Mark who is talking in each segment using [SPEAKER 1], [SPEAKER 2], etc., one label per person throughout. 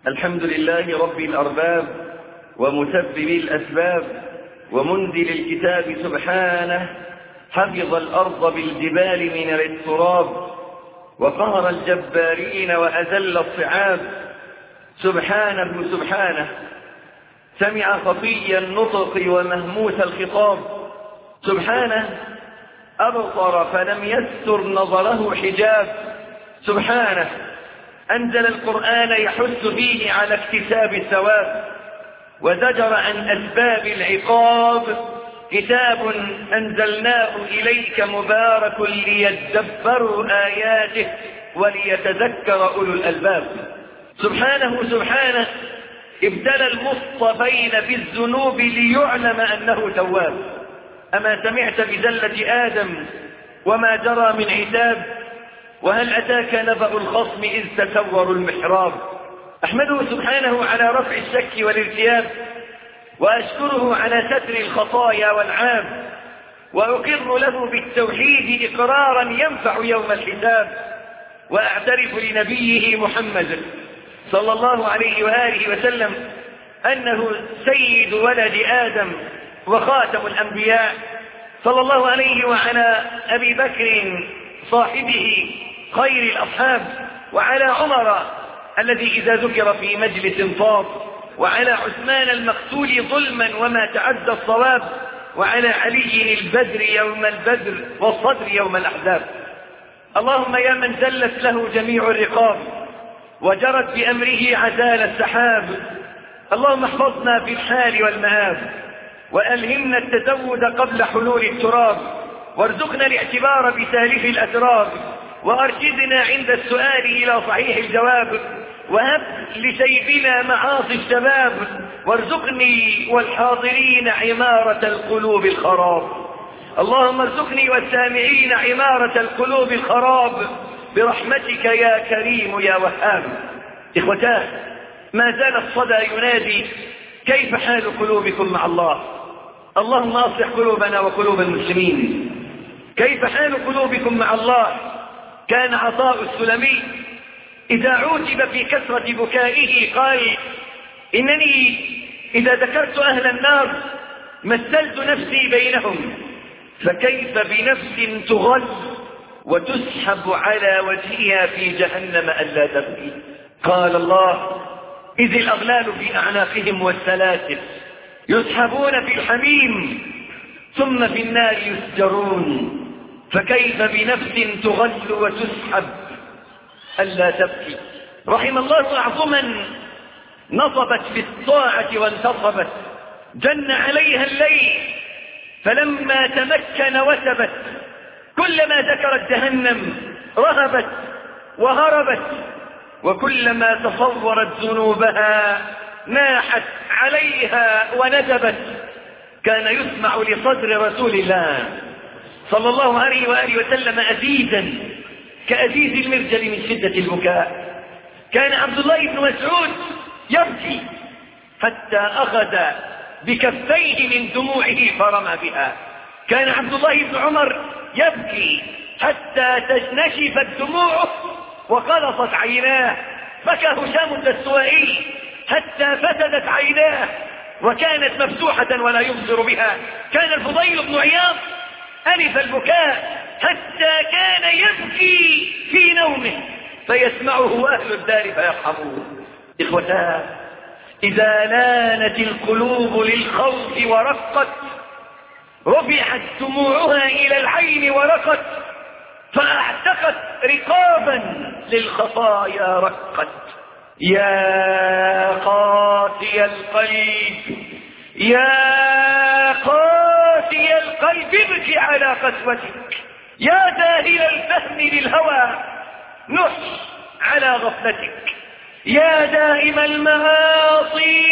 [SPEAKER 1] الحمد لله رب الأرباب ومسبب الأسباب ومنزل الكتاب سبحانه حفظ الأرض بالجبال من الاضطراب وقهر الجبارين وأذل الصعاب سبحانه سبحانه سمع خفي النطق ومهموس الخطاب سبحانه أبصر فلم يستر نظره حجاب سبحانه أنزل القرآن يحث فيه على اكتساب الثواب وزجر عن أسباب العقاب كتاب أنزلناه إليك مبارك ليدبروا آياته وليتذكر أولو الألباب سبحانه سبحانه ابتلى المصطفين بالذنوب ليعلم أنه تواب أما سمعت بزلة آدم وما جرى من عتاب وهل أتاك نبأ الخصم إذ تسوروا المحراب أحمده سبحانه على رفع الشك والارتياب وأشكره على ستر الخطايا والعاب وأقر له بالتوحيد إقرارا ينفع يوم الحساب وأعترف لنبيه محمد صلى الله عليه وآله وسلم أنه سيد ولد آدم وخاتم الأنبياء صلى الله عليه وعلى أبي بكر صاحبه خير الأصحاب وعلى عمر الذي إذا ذكر في مجلس طاب وعلى عثمان المقتول ظلما وما تعدى الصواب وعلى علي البدر يوم البدر والصدر يوم الأحزاب اللهم يا من زلت له جميع الرقاب وجرت بأمره عزال السحاب اللهم احفظنا في الحال والمآب وألهمنا التزود قبل حلول التراب وارزقنا الاعتبار بسالف الأسرار وأرشدنا عند السؤال إلى صحيح الجواب وهب لسيفنا معاصي الشباب وارزقني والحاضرين عمارة القلوب الخراب اللهم ارزقني والسامعين عمارة القلوب الخراب برحمتك يا كريم يا وهاب إخوتاه ما زال الصدى ينادي كيف حال قلوبكم مع الله اللهم أصلح قلوبنا وقلوب المسلمين كيف حال قلوبكم مع الله كان عطاء السلمي إذا عوتب في كثرة بكائه قال إنني إذا ذكرت أهل النار مثلت نفسي بينهم فكيف بنفس تغل وتسحب على وجهها في جهنم ألا تبكي قال الله إذ الأغلال في أعناقهم والسلاسل يسحبون في الحميم ثم في النار يسجرون فكيف بنفس تغل وتسحب ألا تبكي رحم الله أعظما نصبت في الطاعة وانتصبت جن عليها الليل فلما تمكن وثبت كلما ذكرت جهنم رهبت وهربت وكلما تصورت ذنوبها ناحت عليها وندبت كان يسمع لصدر رسول الله صلى الله عليه وآله وسلم أزيزا كأزيز المرجل من شدة البكاء كان عبد الله بن مسعود يبكي حتى أخذ بكفيه من دموعه فرمى بها كان عبد الله بن عمر يبكي حتى نشفت دموعه وقلصت عيناه بكى هشام الدستوائي حتى فسدت عيناه وكانت مفتوحة ولا يبصر بها كان الفضيل بن عياض ألف البكاء حتى كان يبكي في نومه فيسمعه أهل الدار فيرحموه إخوتاه إذا لانت القلوب للخوف ورقت رفعت دموعها إلى العين ورقت فأعتقت رقابا للخطايا رقت يا قاسي القلب يا قاسي القلب ابكي على قسوتك يا ذاهل الفهم للهوى نح على غفلتك يا دائم المعاصي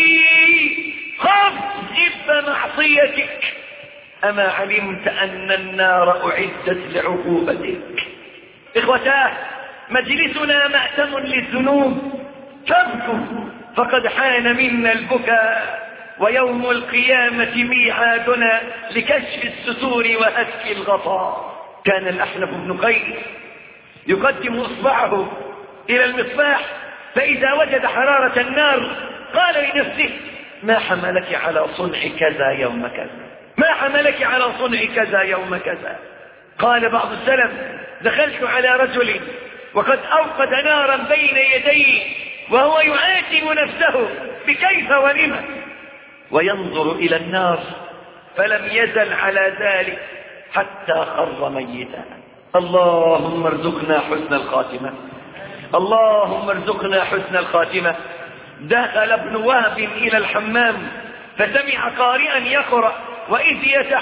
[SPEAKER 1] خف جب معصيتك أما علمت أن النار أعدت لعقوبتك إخوتاه مجلسنا مأتم للذنوب فابكوا فقد حان منا البكاء ويوم القيامة ميعادنا لكشف الستور وهتك الغطاء كان الأحنف بن قيس يقدم إصبعه إلى المصباح فإذا وجد حرارة النار قال لنفسه ما حملك على صنع كذا يوم كذا ما حملك على صنع كذا يوم كذا قال بعض السلف دخلت على رجل وقد أوقد نارا بين يديه وهو يعاتب نفسه بكيف ولم وينظر إلى النار فلم يزل على ذلك حتى خر ميتا اللهم ارزقنا حسن الخاتمة اللهم ارزقنا حسن الخاتمة دخل ابن وهب إلى الحمام فسمع قارئا يقرأ وإذ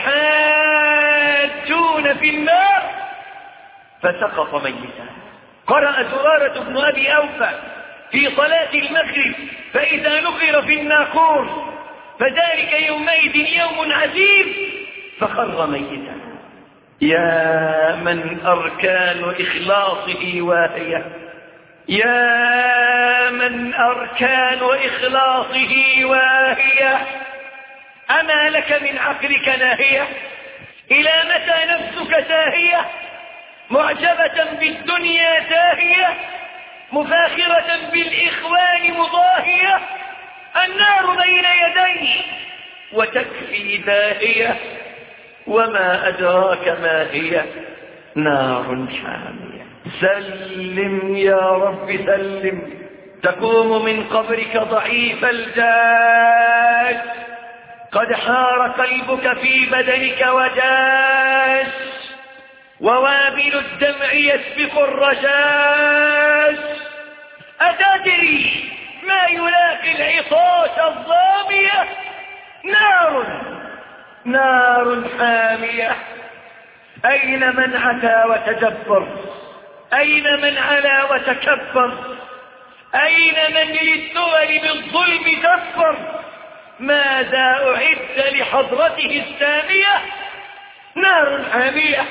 [SPEAKER 1] يتحاجون في النار فسقط ميتا قرأ زرارة بن أبي أوفى في صلاة المغرب فإذا نقر في الناقور فذلك يومئذ يوم عزيز فخر ميتا يا من أركان إخلاصه واهية يا من أركان إخلاصه واهية أما لك من عقلك ناهية إلى متى نفسك تاهية معجبة بالدنيا تاهية مفاخرة بالإخوان مضاهية النار بين يديه وتكفي داهية وما أدراك ما هي نار حامية سلم يا رب سلم تقوم من قبرك ضعيف الجاج قد حار قلبك في بدنك وجاش ووابل الدمع يسبق الرشاش أتدري ما يلاقي العطاش الظامية نار نار حامية أين من عتى وتجبر أين من علا وتكبر أين من للدول بالظلم كفر ماذا أعد لحضرته السامية نار حامية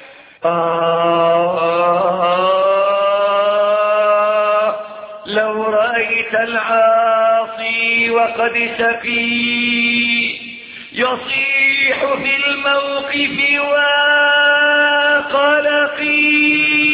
[SPEAKER 1] آه لو رأيت العاصي وقد سقي يصيح في الموقف وقلقي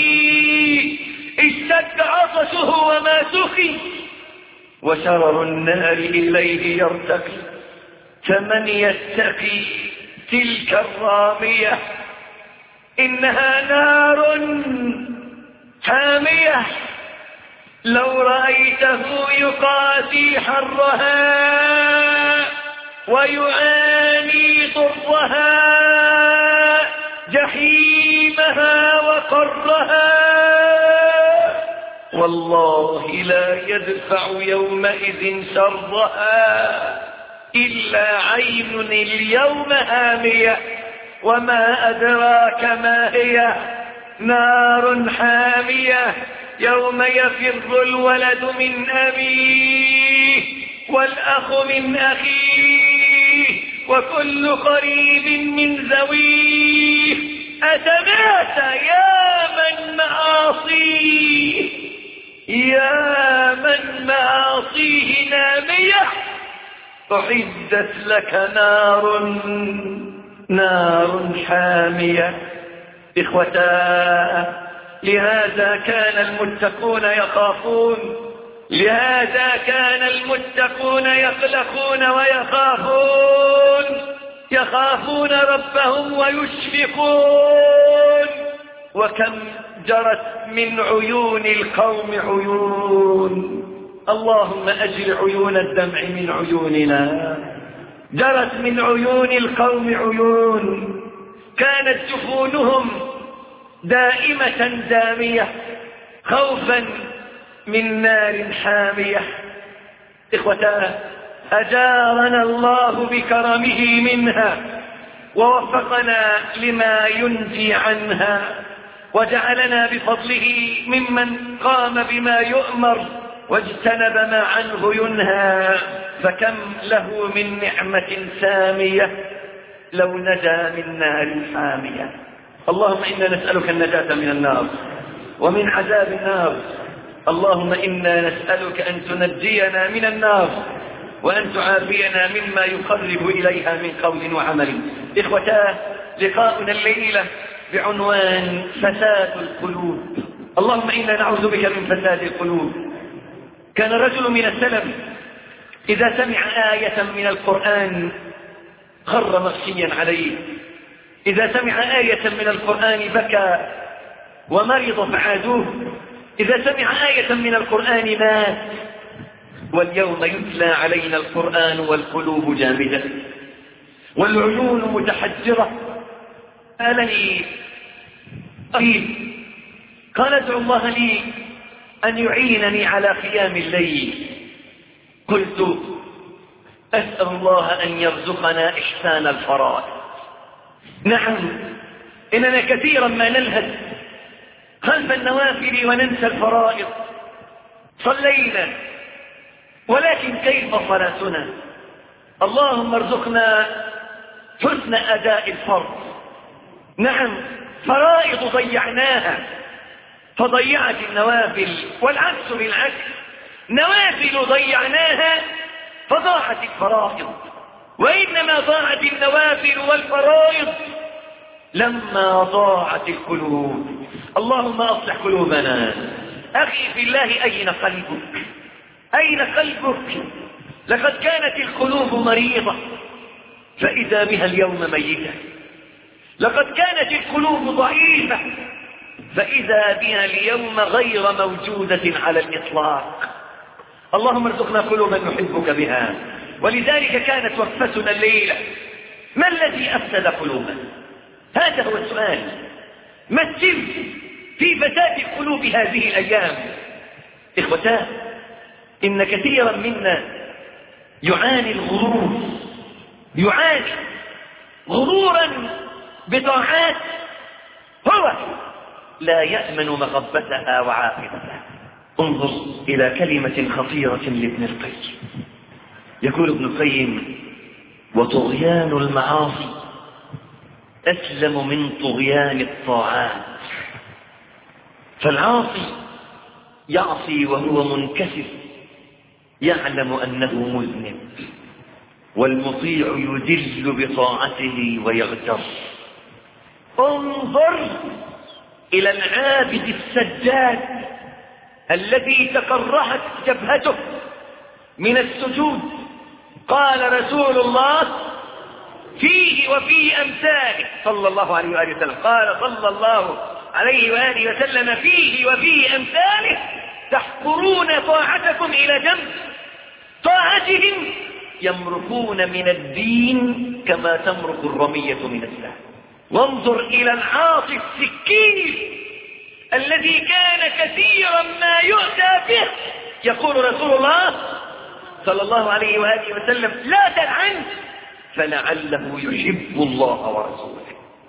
[SPEAKER 1] اشتد عطشه وما سخي وشرر النار إليه يرتقي فمن يتقي تلك الرامية إنها نار حامية لو رأيته يقاسي حرها ويعاني ضرها جحيمها وقرها والله لا يدفع يومئذ شرها إلا عين اليوم هامية وما أدراك ما هي نار حامية يوم يفر الولد من أبيه والأخ من أخيه وكل قريب من ذويه أتمات يا من معاصيه يا من معاصيه نامية أعدت لك نار نار حامية إخوتا لهذا كان المتقون يخافون لهذا كان المتقون يقلقون ويخافون يخافون ربهم ويشفقون وكم جرت من عيون القوم عيون اللهم أجل عيون الدمع من عيوننا جرت من عيون القوم عيون كانت جفونهم دائمة دامية خوفا من نار حامية إخوتاه أجارنا الله بكرمه منها ووفقنا لما ينجي عنها وجعلنا بفضله ممن قام بما يؤمر واجتنب ما عنه ينهى فكم له من نعمة سامية لو نجا من نار حامية اللهم إنا نسألك النجاة من النار ومن عذاب النار اللهم إنا نسألك أن تنجينا من النار وأن تعافينا مما يقرب إليها من قول وعمل إخوتاه لقاؤنا الليلة بعنوان فساد القلوب اللهم إنا نعوذ بك من فساد القلوب كان رجل من السلف إذا سمع آية من القرآن خر مغشيا عليه إذا سمع آية من القرآن بكى ومرض فعادوه إذا سمع آية من القرآن مات واليوم يتلى علينا القرآن والقلوب جامدة والعيون متحجرة قالني قريب قال ادعو الله لي أن يعينني على قيام الليل قلت أسأل الله أن يرزقنا إحسان الفرائض نعم إننا كثيرا ما نلهث خلف النوافل وننسى الفرائض صلينا ولكن كيف صلاتنا اللهم ارزقنا حسن أداء الفرض نعم فرائض ضيعناها فضيعت النوافل والعكس بالعكس نوافل ضيعناها فضاعت الفرائض وإنما ضاعت النوافل والفرائض لما ضاعت القلوب اللهم أصلح قلوبنا أخي في الله أين قلبك أين قلبك لقد كانت القلوب مريضة فإذا بها اليوم ميتة لقد كانت القلوب ضعيفة فإذا بها اليوم غير موجودة على الإطلاق اللهم ارزقنا قلوبا نحبك بها ولذلك كانت وقفتنا الليلة ما الذي أفسد قلوبنا هذا هو السؤال ما السر في فساد قلوب هذه الأيام إخوتاه إن كثيرا منا يعاني الغرور يعاني غرورا بطاعات هو لا يأمن مغبتها وعاقبتها انظر إلى كلمة خطيرة لابن القيم يقول ابن القيم وطغيان المعاصي أسلم من طغيان الطاعات فالعاصي يعصي وهو منكسر يعلم أنه مذنب والمطيع يدل بطاعته ويغتر انظر إلى العابد السجاد الذي تقرحت جبهته من السجود قال رسول الله فيه وفيه أمثاله صلى الله عليه وآله وسلم قال صلى الله عليه وآله وسلم فيه وفيه أمثاله تحقرون طاعتكم إلى جنب طاعتهم يمرقون من الدين كما تمرق الرمية من السهم وانظر إلى العاصي السكين الذي كان كثيرا ما يؤتى به يقول رسول الله صلى الله عليه وآله وسلم لا تلعنه فلعله يحب الله ورسوله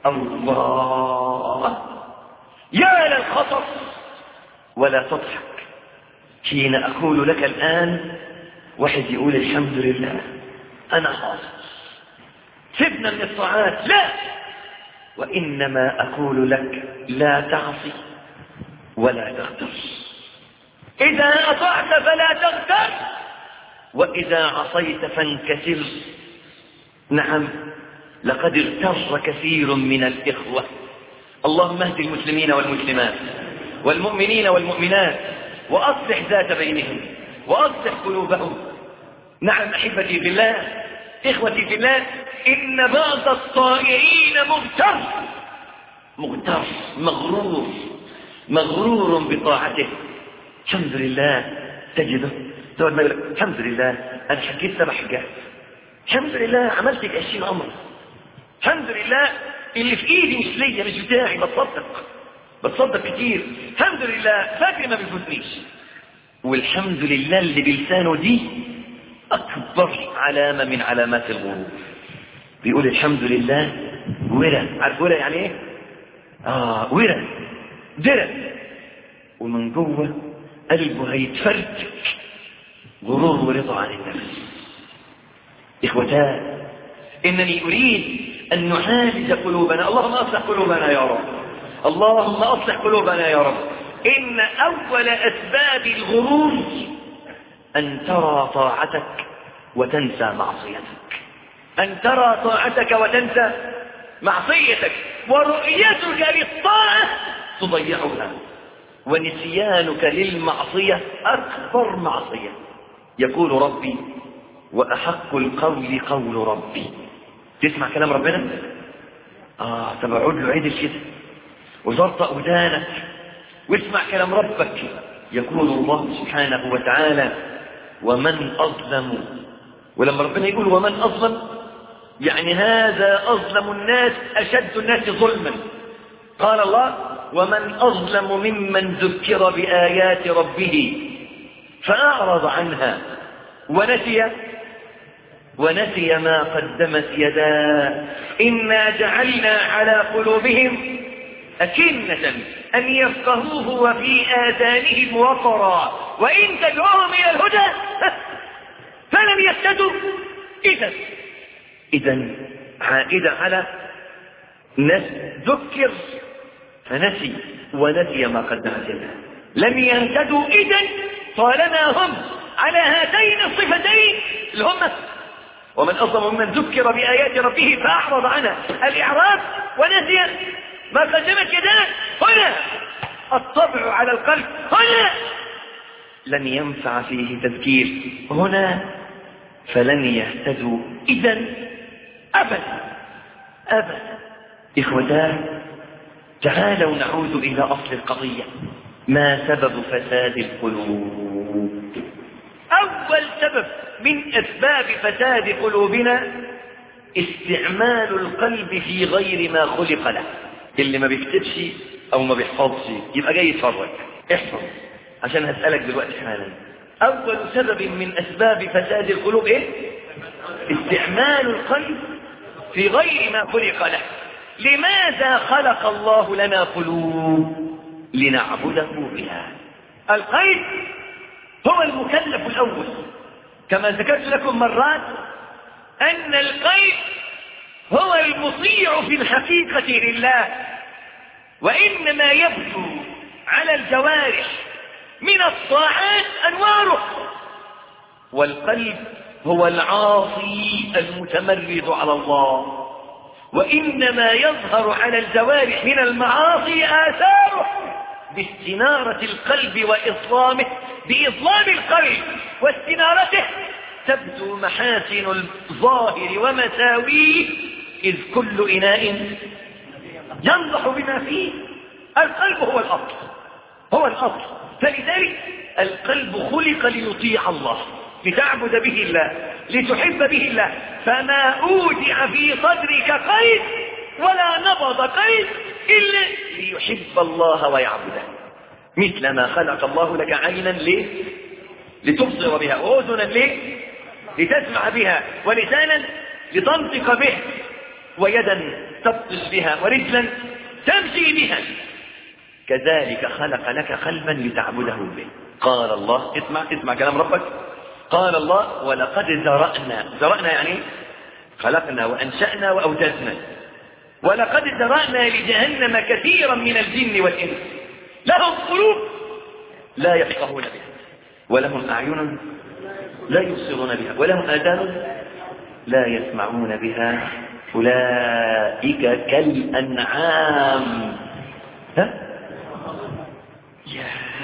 [SPEAKER 1] الله يا للخطر ولا تضحك حين أقول لك الآن واحد يقول الحمد لله أنا حاصل سيبنا من الطاعات لا وإنما أقول لك لا تعصي ولا تغتر إذا أطعت فلا تغتر وإذا عصيت فانكسر نعم لقد اغتر كثير من الإخوة اللهم اهد المسلمين والمسلمات والمؤمنين والمؤمنات وأصلح ذات بينهم وأصلح قلوبهم نعم أحبتي في الله إخوتي في الله إن بعض الطائعين مغتر مغتر مغرور مغرور بطاعته الحمد لله تجده تقعد ما يقول الحمد لله أنا حكيت سبع حاجات الحمد لله عملت 20 أمر الحمد لله اللي في إيدي مش ليا مش بتاعي بتصدق بتصدق كتير الحمد لله فاكر ما بيفوتنيش والحمد لله اللي بلسانه دي أكبر علامة من علامات الغرور بيقول الحمد لله ورا عارف ورا يعني ايه اه ورا درا ومن جوه قلبه هيتفرتك غرور ورضا عن النفس إخوتان إنني أريد أن نعالج قلوبنا اللهم أصلح قلوبنا يا رب اللهم أصلح قلوبنا يا رب إن أول أسباب الغرور أن ترى طاعتك وتنسى معصيتك أن ترى طاعتك وتنسى معصيتك ورؤيتك للطاعة تضيعها ونسيانك للمعصية أكبر معصية يقول ربي وأحق القول قول ربي تسمع كلام ربنا آه طب اقعد له عدل كده وزرطق ودانك واسمع كلام ربك يقول الله سبحانه وتعالى ومن أظلم ولما ربنا يقول ومن أظلم يعني هذا أظلم الناس أشد الناس ظلما قال الله ومن أظلم ممن ذكر بآيات ربه فأعرض عنها ونسي ونسي ما قدمت يداه إنا جعلنا على قلوبهم أكنة أن يفقهوه وفي آذانهم وقرا وإن تدعوهم إلى الهدى فلم يهتدوا إذا إذا عائدة على ناس ذكر فنسي ونسي ما قدمت يداه لم يهتدوا إذا طالما هم على هاتين الصفتين اللي هم ومن أظلم ممن ذكر بآيات ربه فأعرض عنها الإعراض ونسي ما قدمت يداه هنا الطبع على القلب هنا لن ينفع فيه تذكير هنا فلن يهتدوا إذا أبدا أبدا إخوتاه تعالوا نعود إلى أصل القضية ما سبب فساد القلوب أول سبب من أسباب فساد قلوبنا استعمال القلب في غير ما خلق له اللي ما بيكتبش أو ما بيحفظش يبقى جاي يتفرج احفظ عشان هسألك دلوقتي حالا أول سبب من أسباب فساد القلوب إيه؟ استعمال القلب في غير ما خلق له لماذا خلق الله لنا قلوب لنعبده بها القلب هو المكلف الأول كما ذكرت لكم مرات أن القلب هو المطيع في الحقيقة لله وإنما يبدو على الجوارح من الطاعات أنواره والقلب هو العاصي المتمرد على الله وإنما يظهر على الجوارح من المعاصي آثاره باستنارة القلب وإظلامه بإظلام القلب واستنارته تبدو محاسن الظاهر ومساويه إذ كل إناء ينضح بما فيه القلب هو الأصل هو الأصل فلذلك القلب خلق ليطيع الله لتعبد به الله لتحب به الله فما أودع في صدرك قيد ولا نبض قيد إلا ليحب الله ويعبده مثل ما خلق الله لك عينا ليه لتبصر بها وأذنا ليه لتسمع بها ولسانا لتنطق به ويدا تبطش بها ورجلا تمشي بها كذلك خلق لك قلبا لتعبده به قال الله اسمع اسمع كلام ربك قال الله ولقد ذرأنا ذرأنا يعني خلقنا وأنشأنا وأوجدنا ولقد ذرأنا لجهنم كثيرا من الجن والإنس لهم قلوب لا يفقهون بها ولهم أعين لا يبصرون بها ولهم آذان لا يسمعون بها أولئك كالأنعام ها؟ يا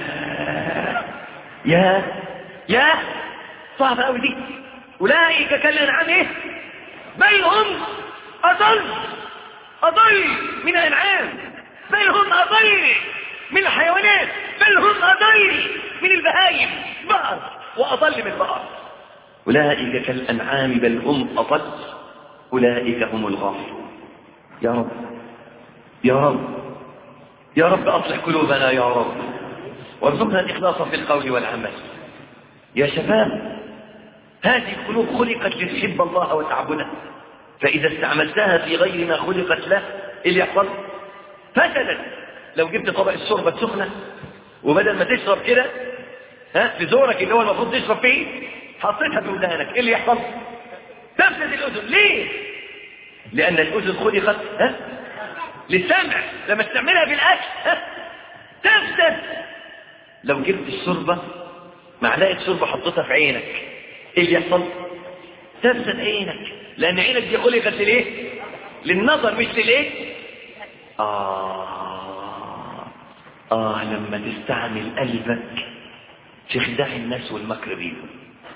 [SPEAKER 1] يا يا صعبة أوي دي أولئك كالأنعام إيه؟ بل هم أضل أضل من الأنعام بل هم أضل من الحيوانات بل هم أضل من البهائم بقر وأضل من البقر أولئك كالأنعام بل هم أضل أولئك هم الغافلون يا رب يا رب يا رب أصلح قلوبنا يا رب وارزقنا الإخلاص في القول والعمل يا شباب هذه القلوب خلقت لتحب الله وتعبده فإذا استعملتها في غير ما خلقت له إيه اللي يحصل فسدت لو جبت طبق الشوربة سخنة وبدل ما تشرب كده ها في زورك اللي هو المفروض تشرب فيه حطيتها في ودانك ايه اللي يحصل تفسد الأذن ليه لأن الأذن خلقت ها للسمع لما استعملها بالأكل ها تفسد لو جبت الشوربة معلقة شوربة حطيتها في عينك ايه اللي يحصل تفسد عينك لان عينك دي خلقت للايه للنظر مش للايه اه آه لما تستعمل قلبك في خداع الناس والمكر بيهم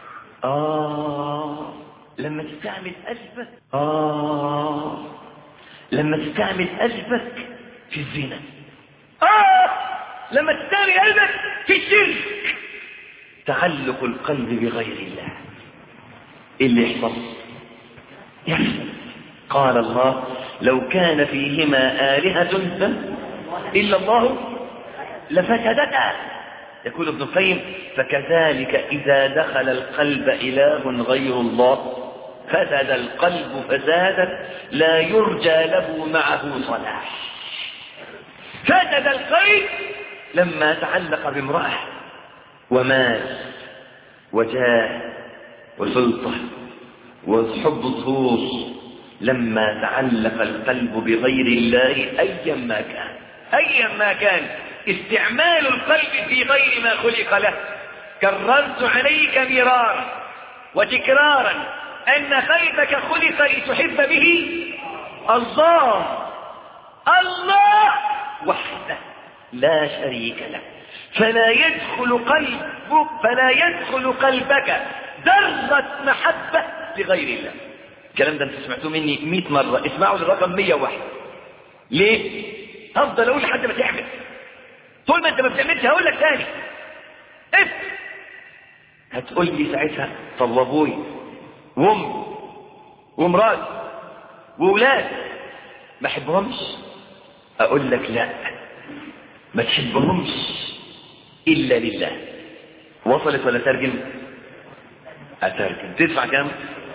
[SPEAKER 1] آه لما تستعمل قلبك آه لما تستعمل قلبك في الزنا آه لما تستعمل قلبك في الشرك تعلق القلب بغير الله إيه اللي يحصل يحصل قال الله لو كان فيهما آلهة إلا الله لفسدتا يقول ابن القيم فكذلك إذا دخل القلب إله غير الله فسد القلب فسادا لا يرجى له معه صلاح فسد القلب لما تعلق بامرأة ومال وجاه وسلطة وحب الظهور لما تعلق القلب بغير الله أيا ما كان أيا ما كان استعمال القلب في غير ما خلق له كررت عليك مرارا وتكرارا أن قلبك خلق لتحب به الله الله وحده لا شريك له فلا يدخل قلبك فلا يدخل قلبك ذرة محبة لغير الله الكلام ده انت سمعتوه مني 100 مرة اسمعوا للرقم 101 ليه؟ هفضل اقول لحد ما تعمل طول ما انت ما بتعملش هقول لك تاني اف هتقول لي ساعتها طب وابوي وامي ومراتي واولاد ما احبهمش اقول لك لا ما تحبهمش الا لله وصلت ولا ترجم اترجم تدفع كام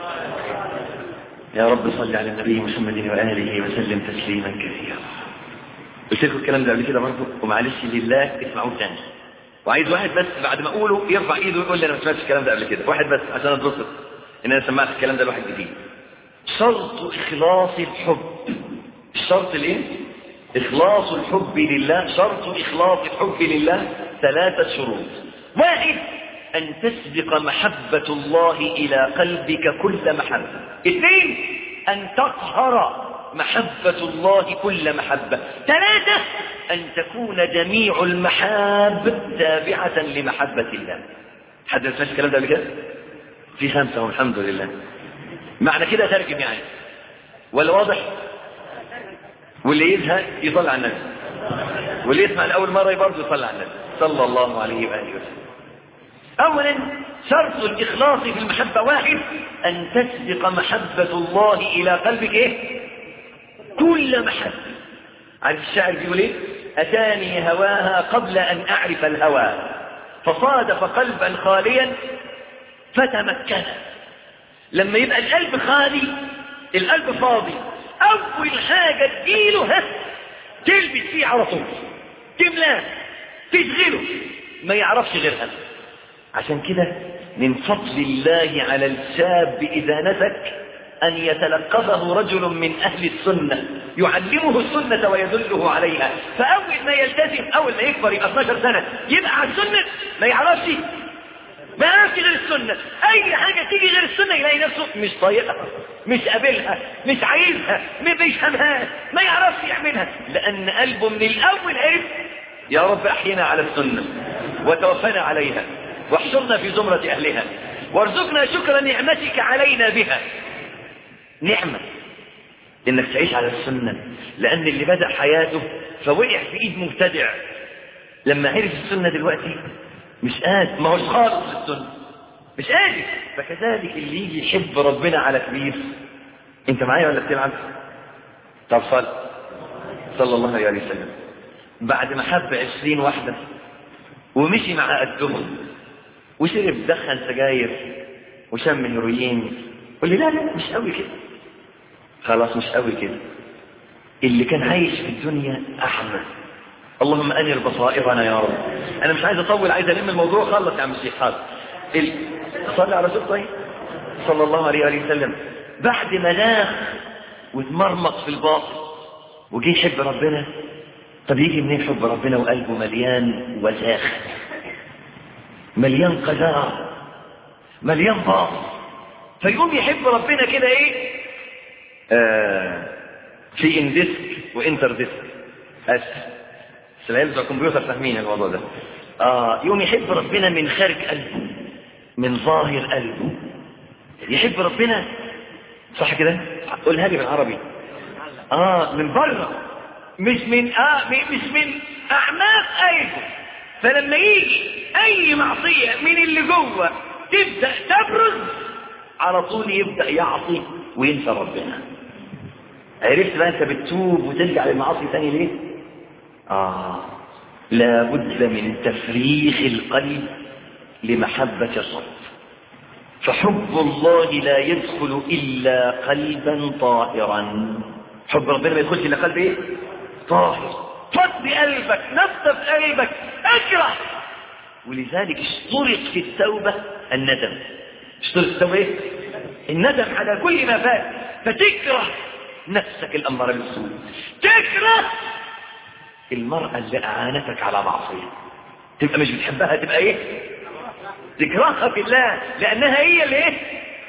[SPEAKER 1] يا رب صل على النبي محمد واله وسلم تسليما كثيرا قلت لكم الكلام ده قبل كده برضه ومعلش لله اسمعوه تاني وعايز واحد بس بعد ما اقوله يرفع ايده ويقول لي انا ما سمعتش الكلام ده قبل كده واحد بس عشان اتبسط ان انا سمعت الكلام ده لواحد جديد شرط اخلاص الحب الشرط الايه اخلاص الحب لله شرط اخلاص الحب لله ثلاثه شروط واحد ان تسبق محبه الله الى قلبك كل محبه اثنين ان تقهر محبة الله كل محبة ثلاثة أن تكون جميع المحاب تابعة لمحبة الله حد ما الكلام ده قبل كده؟ في خمسة والحمد لله معنى كده ترجم يعني ولا واضح؟ واللي يزهق يصلي على النبي واللي يسمع لأول مرة برضه يصلي على النبي صلى الله عليه وآله وسلم أولا شرط الإخلاص في المحبة واحد أن تسبق محبة الله إلى قلبك إيه؟ كل محبة عارف الشاعر بيقول ايه اتاني هواها قبل ان اعرف الهوى فصادف قلبا خاليا فتمكن لما يبقى القلب خالي القلب فاضي اول حاجة تجيله ها تلبس فيه على طول تملاه تشغله ما يعرفش غيرها عشان كده من فضل الله على الشاب اذا نسك أن يتلقفه رجل من أهل السنة يعلمه السنة ويدله عليها فأول ما يلتزم أول ما يكبر يبقى 12 سنة يبقى على السنة ما يعرفش ما يعرفش غير السنة أي حاجة تيجي غير السنة يلاقي نفسه مش طايقها مش قابلها مش عايزها ما بيفهمهاش ما يعرفش يعملها لأن قلبه من الأول عرف يا رب أحينا على السنة وتوفنا عليها واحشرنا في زمرة أهلها وارزقنا شكر نعمتك علينا بها نعمة انك تعيش على السنة لان اللي بدأ حياته فوقع في ايد مبتدع لما عرف السنة دلوقتي مش قادر ما هوش خالص السنة مش قادر فكذلك اللي يجي يحب ربنا على كبير انت معايا ولا بتلعب طب صل صلى الله عليه وسلم بعد ما حب عشرين واحدة ومشي مع قدهم وشرب دخن سجاير وشم هيروين قول لي لا لا مش قوي كده خلاص مش قوي كده اللي كان عايش في الدنيا احمد اللهم انر بصائرنا يا رب انا مش عايز اطول عايز الم الموضوع خلص يا عم الشيخ حاضر ال... صلى على رسول طيب صلى الله عليه وآله وسلم بعد ما ناخ واتمرمط في الباطل وجه يحب ربنا طب يجي منين حب ربنا وقلبه مليان وساخ مليان قذارة مليان باطل فيقوم يحب ربنا كده ايه آه في اندسك وانتر ديسك أس بس العيال بتوع الكمبيوتر فاهمين الموضوع ده اه يوم يحب ربنا من خارج قلبه من ظاهر قلبه يحب ربنا صح كده قولها لي بالعربي اه من بره مش من اه مش من اعماق قلبه فلما يجي اي معصيه من اللي جوه تبدا تبرز على طول يبدا يعصي وينسى ربنا عرفت بقى انت بتتوب وترجع للمعاصي تاني ليه اه لابد من تفريغ القلب لمحبة الرب فحب الله لا يدخل إلا قلبا طاهرا حب ربنا ما يدخلش إلا قلب إيه؟ طاهر فض قلبك نظف قلبك اكره ولذلك اشترط في التوبة الندم اشترط في التوبة ايه؟ الندم على كل ما فات فتكره نفسك الأمر بالسوء تكره المرأة اللي أعانتك على معصية تبقى مش بتحبها تبقى ايه تكرهها في الله لأنها هي اللي ايه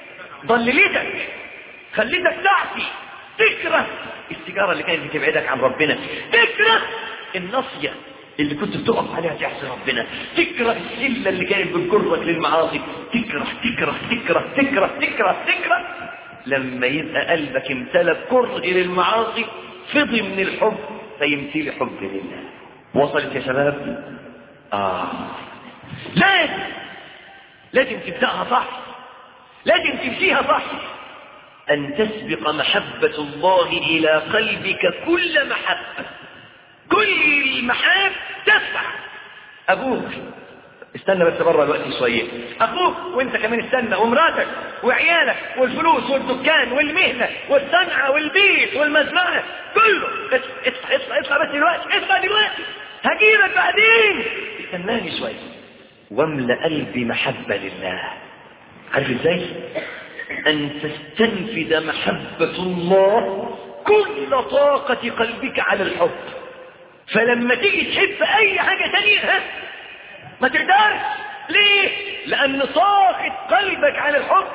[SPEAKER 1] ضللتك خليتك تعصي تكره السيجارة اللي كانت بتبعدك عن ربنا تكره النصية اللي كنت بتقف عليها تعصي ربنا تكره السلة اللي كانت بتجرك للمعاصي تكره تكره تكره تكره تكره تكره لما يبقى قلبك امتلى كره للمعاصي فضي من الحب فيمتلي حب لله وصلت يا شباب آه لازم لازم تبدأها صح لازم تمشيها صح أن تسبق محبة الله إلى قلبك كل محبة كل المحاب تسبع أبوك استنى بس بره الوقت شوية أخوك وانت كمان استنى ومراتك وعيالك والفلوس والدكان والمهنة والصنعة والبيت والمزرعة كله اطلع اطلع اطلع بس دلوقتي اطلع دلوقتي هجيبك بعدين استناني شوية واملأ قلبي محبة لله عارف ازاي ان تستنفد محبة الله كل طاقة قلبك على الحب فلما تيجي تحب اي حاجة تانية ها ما تقدرش ليه لان طاقة قلبك على الحب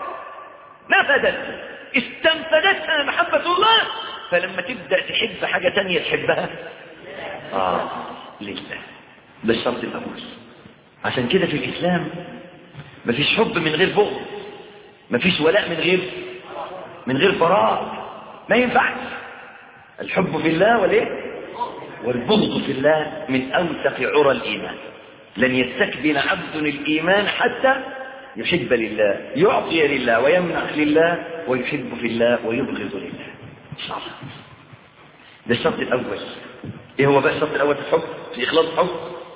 [SPEAKER 1] نفدت استنفدتها محبة الله فلما تبدأ تحب حاجة تانية تحبها آه لله ده الشرط الأول عشان كده في الإسلام مفيش حب من غير بغض مفيش ولاء من غير من غير فراغ ما ينفعش الحب في الله وليه والبغض في الله من أوثق عرى الإيمان لن يستكبل عبد الإيمان حتى يحب لله يعطي لله ويمنح لله ويحب في الله ويبغض لله إن شاء الله ده الشرط الأول إيه هو بقى الشرط الأول في الحب في إخلاص الحب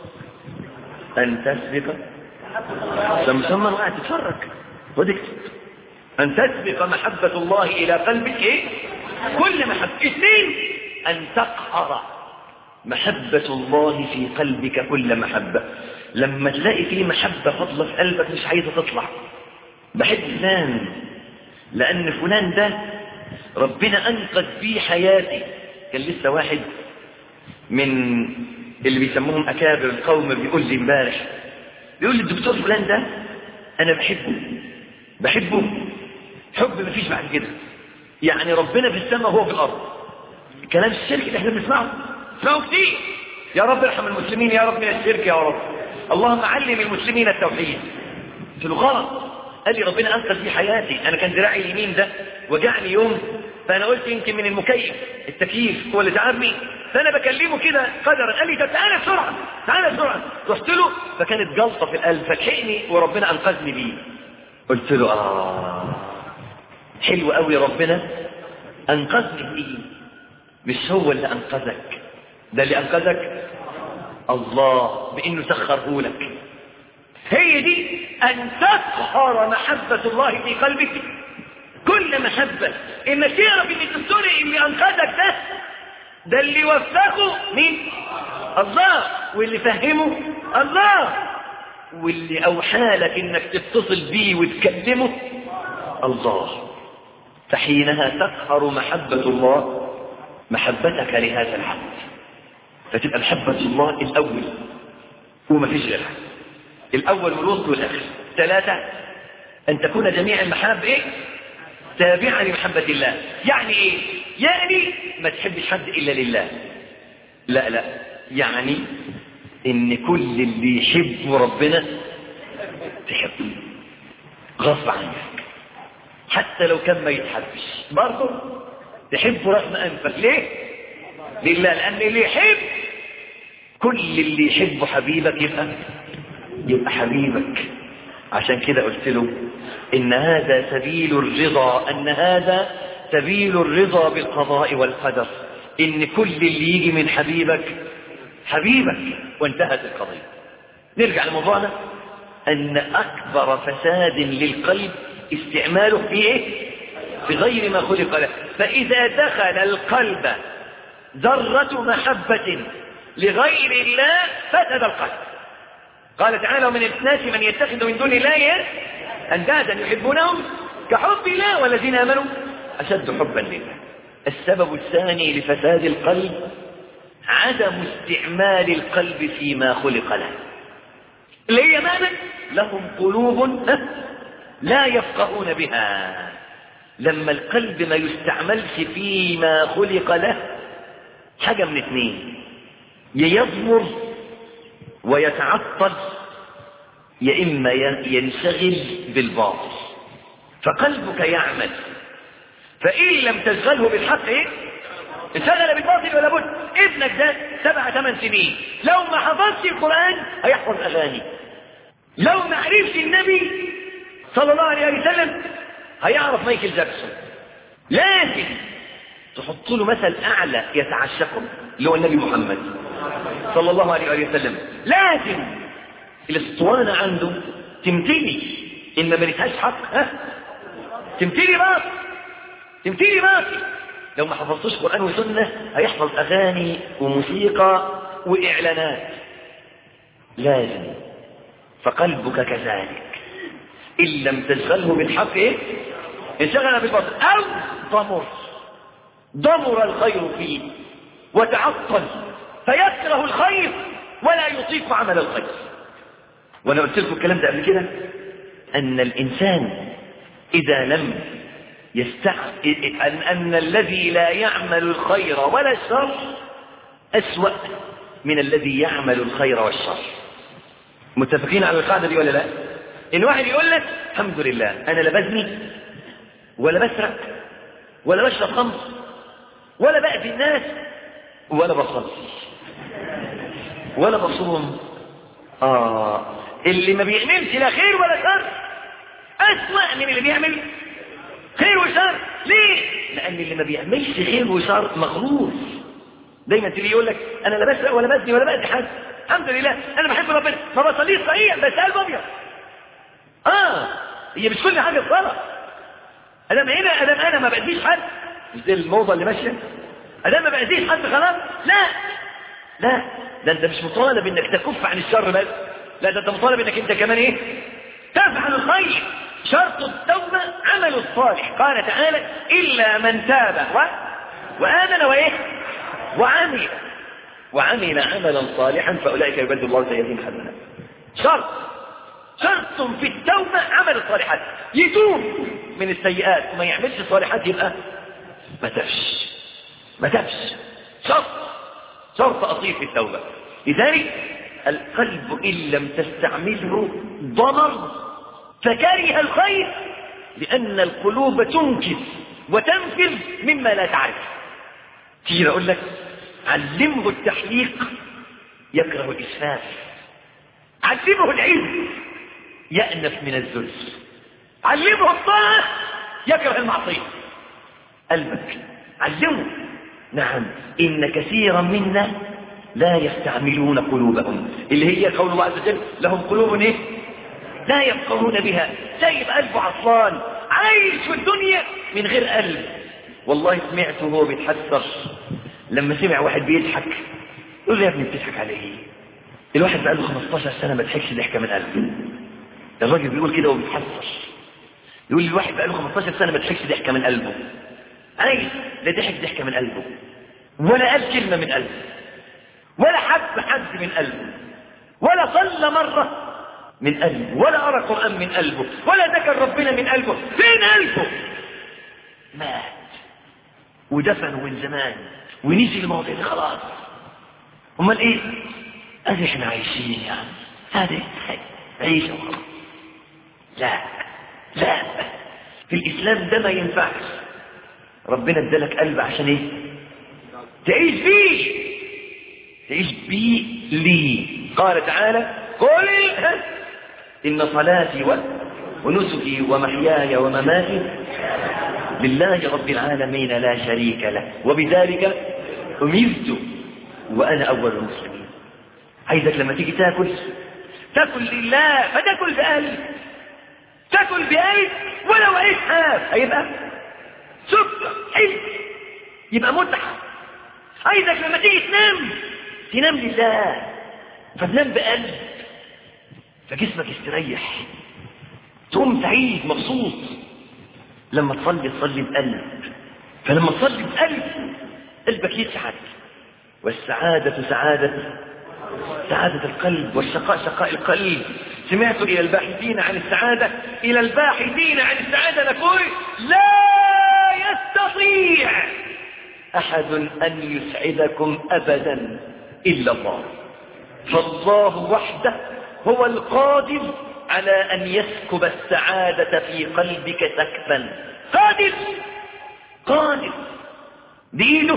[SPEAKER 1] أن تسبق لما ثم قاعد تتفرج ودكتب أن تسبق محبة الله إلى قلبك إيه؟ كل محبة اثنين أن تقهر محبة الله في قلبك كل محبة لما تلاقي فيه محبة فضلة في قلبك مش عايزة تطلع بحب فلان لأن فلان ده ربنا أنقذ بيه حياتي كان لسه واحد من اللي بيسموهم أكابر القوم بيقول لي امبارح بيقول لي الدكتور فلان ده أنا بحبه بحبه حب مفيش بعد كده يعني ربنا في السماء وهو في الأرض كلام الشرك اللي احنا بنسمعه اسمعوا كتير يا رب ارحم المسلمين يا رب من الشرك يا رب اللهم علم المسلمين التوحيد قلت له غلط قال لي ربنا انقذ بي حياتي انا كان ذراعي اليمين ده وجعني يوم فانا قلت يمكن من المكيف التكييف هو اللي تعبني فانا بكلمه كده قدرا قال لي طب تعالى بسرعه تعالى بسرعه رحت له فكانت جلطه في القلب فلحقني وربنا انقذني بيه قلت له اه حلو قوي ربنا انقذني بيه مش هو اللي انقذك ده اللي انقذك الله بانه سخره لك هي دي ان تقهر محبة الله في قلبك كل محبة انك تعرف ان الدكتور اللي انقذك ده ده اللي وفقه مين الله واللي فهمه الله واللي اوحى لك انك تتصل بيه وتكلمه الله فحينها تقهر محبة الله محبتك لهذا العبد فتبقى محبة الله الأول وما فيش غيرها الأول والوسط والآخر ثلاثة أن تكون جميع المحاب إيه؟ تابعة لمحبة الله يعني إيه؟ يعني ما تحبش حد إلا لله لا لا يعني ان كل اللي يحب ربنا تحبه غصب عنك حتى لو كان ما يتحبش برضه تحبه رغم انفك ليه لله لان اللي يحب كل اللي يحبه حبيبك يبقى يبقى حبيبك عشان كده قلت له ان هذا سبيل الرضا ان هذا سبيل الرضا بالقضاء والقدر ان كل اللي يجي من حبيبك حبيبك وانتهت القضية نرجع لموضوعنا ان اكبر فساد للقلب استعماله في ايه في غير ما خلق له فاذا دخل القلب ذرة محبة لغير الله فسد القلب قال تعالى ومن الناس من يتخذ من دون الله اندادا يحبونهم كحب الله والذين امنوا اشد حبا لله السبب الثاني لفساد القلب عدم استعمال القلب فيما خلق له اللي هي معنى لهم قلوب لا يفقهون بها لما القلب ما يستعملش فيما خلق له حاجة من اثنين يضمر ويتعطل يا إما ينشغل بالباطل فقلبك يعمل فإن لم تشغله بالحق إيه؟ انشغل بالباطل ولا بد ابنك ده سبع ثمان سنين لو ما حفظش القرآن هيحفظ أغاني لو ما عرفش النبي صلى الله عليه وسلم هيعرف مايكل جاكسون لازم تحط له مثل أعلى يتعشقه اللي هو النبي محمد صلى الله عليه وسلم لازم الاسطوانة عنده تمتلي إن ما ملتهاش حق ها تمتلي باطل تمتلي باطل لو ما حفظتوش قرآن وسنة هيحفظ أغاني وموسيقى وإعلانات لازم فقلبك كذلك إن لم تشغله بالحق إيه؟ انشغل بالباطل أو ضمر ضمر الخير فيه وتعطل فيكره الخير ولا يطيق عمل الخير وانا قلت لكم الكلام ده قبل كده ان الانسان اذا لم يستع أن, أن الذي لا يعمل الخير ولا الشر أسوأ من الذي يعمل الخير والشر متفقين على القاعدة دي ولا لا إن واحد يقول لك الحمد لله أنا لا بزني ولا بسرق ولا بشرب خمر ولا بأذي الناس ولا بصلي ولا بصوم آه اللي ما بيعملش لا خير ولا شر أسوأ من اللي بيعمل خير وشر ليه لان اللي ما بيعملش خير وشر مغرور دايما تيجي يقول لك انا لا بسرق ولا بزني ولا باذي حد الحمد لله انا بحب ربنا ما بصليش صحيح بس قلب ابيض اه هي مش كل حاجه الصلاه ادام هنا ادام انا ما باذيش حد مش دي الموضه اللي ماشيه ادام ما باذيش حد خلاص لا لا ده انت مش مطالب انك تكف عن الشر بس لا ده انت مطالب انك انت كمان ايه تفعل الخير شرط التوبة عمل الصالح قال تعالى إلا من تاب و... وآمن وإيه وعمل وعمل عملا صالحا فأولئك يبدل الله سيئاتهم حسنات شرط شرط في التوبة عمل الصالحات يتوب من السيئات وما يعملش الصالحات يبقى ما تبش ما تبش شرط شرط أصيل في التوبة لذلك القلب إن لم تستعمله ضمر فكره الخير لأن القلوب تنكس وتنفر مما لا تعرف تيجي أقول لك علمه التحليق يكره الإسفاف علمه العلم يأنف من الذل علمه الطاعة يكره المعصية قلبك علمه نعم إن كثيرا منا لا يستعملون قلوبهم اللي هي قول الله عز وجل لهم قلوب ايه لا يفقهون بها سايب قلبه عطلان عايش في الدنيا من غير قلب والله سمعته وهو بيتحسر لما سمع واحد بيضحك يقول له يا ابني بتضحك على ايه الواحد بقى له 15 سنه ما ضحكش ضحكه من قلبه الراجل بيقول كده وبيتحسر يقول لي الواحد بقى له 15 سنه ما ضحكش ضحكه من قلبه عايز لا ضحك ضحكه من قلبه ولا قال كلمه من قلبه ولا حب حد من قلبه ولا صلى مره من قلبه ولا أرى قرآن من قلبه ولا ذكر ربنا من قلبه فين قلبه مات ودفنوا من زمان ونسي المواضيع دي خلاص امال ايه ادي احنا عايشين يعني هذه عيشة وخلاص لا لا في الاسلام ده ما ينفعش ربنا ادالك قلب عشان ايه تعيش بيه تعيش بيه لي قال تعالى قل ان صلاتي ونسكي ومحياي ومماتي لله رب العالمين لا شريك له وبذلك أمرت وأنا أول المسلمين عايزك لما تيجي تاكل تاكل لله فتاكل بقلب تاكل بقلب ولو عيش حاف هيبقى سكر حلو يبقى متعة عايزك لما تيجي تنام تنام لله فتنام بقلب فجسمك يستريح تقوم سعيد مبسوط لما تصلي تصلي بقلب فلما تصلي بقلب قلبك يسعد والسعادة سعادة سعادة القلب والشقاء شقاء القلب سمعت إلى الباحثين عن السعادة إلى الباحثين عن السعادة نقول لا يستطيع أحد أن يسعدكم أبدا إلا الله فالله وحده هو القادر على أن يسكب السعادة في قلبك سكبا قادر قادر بإيده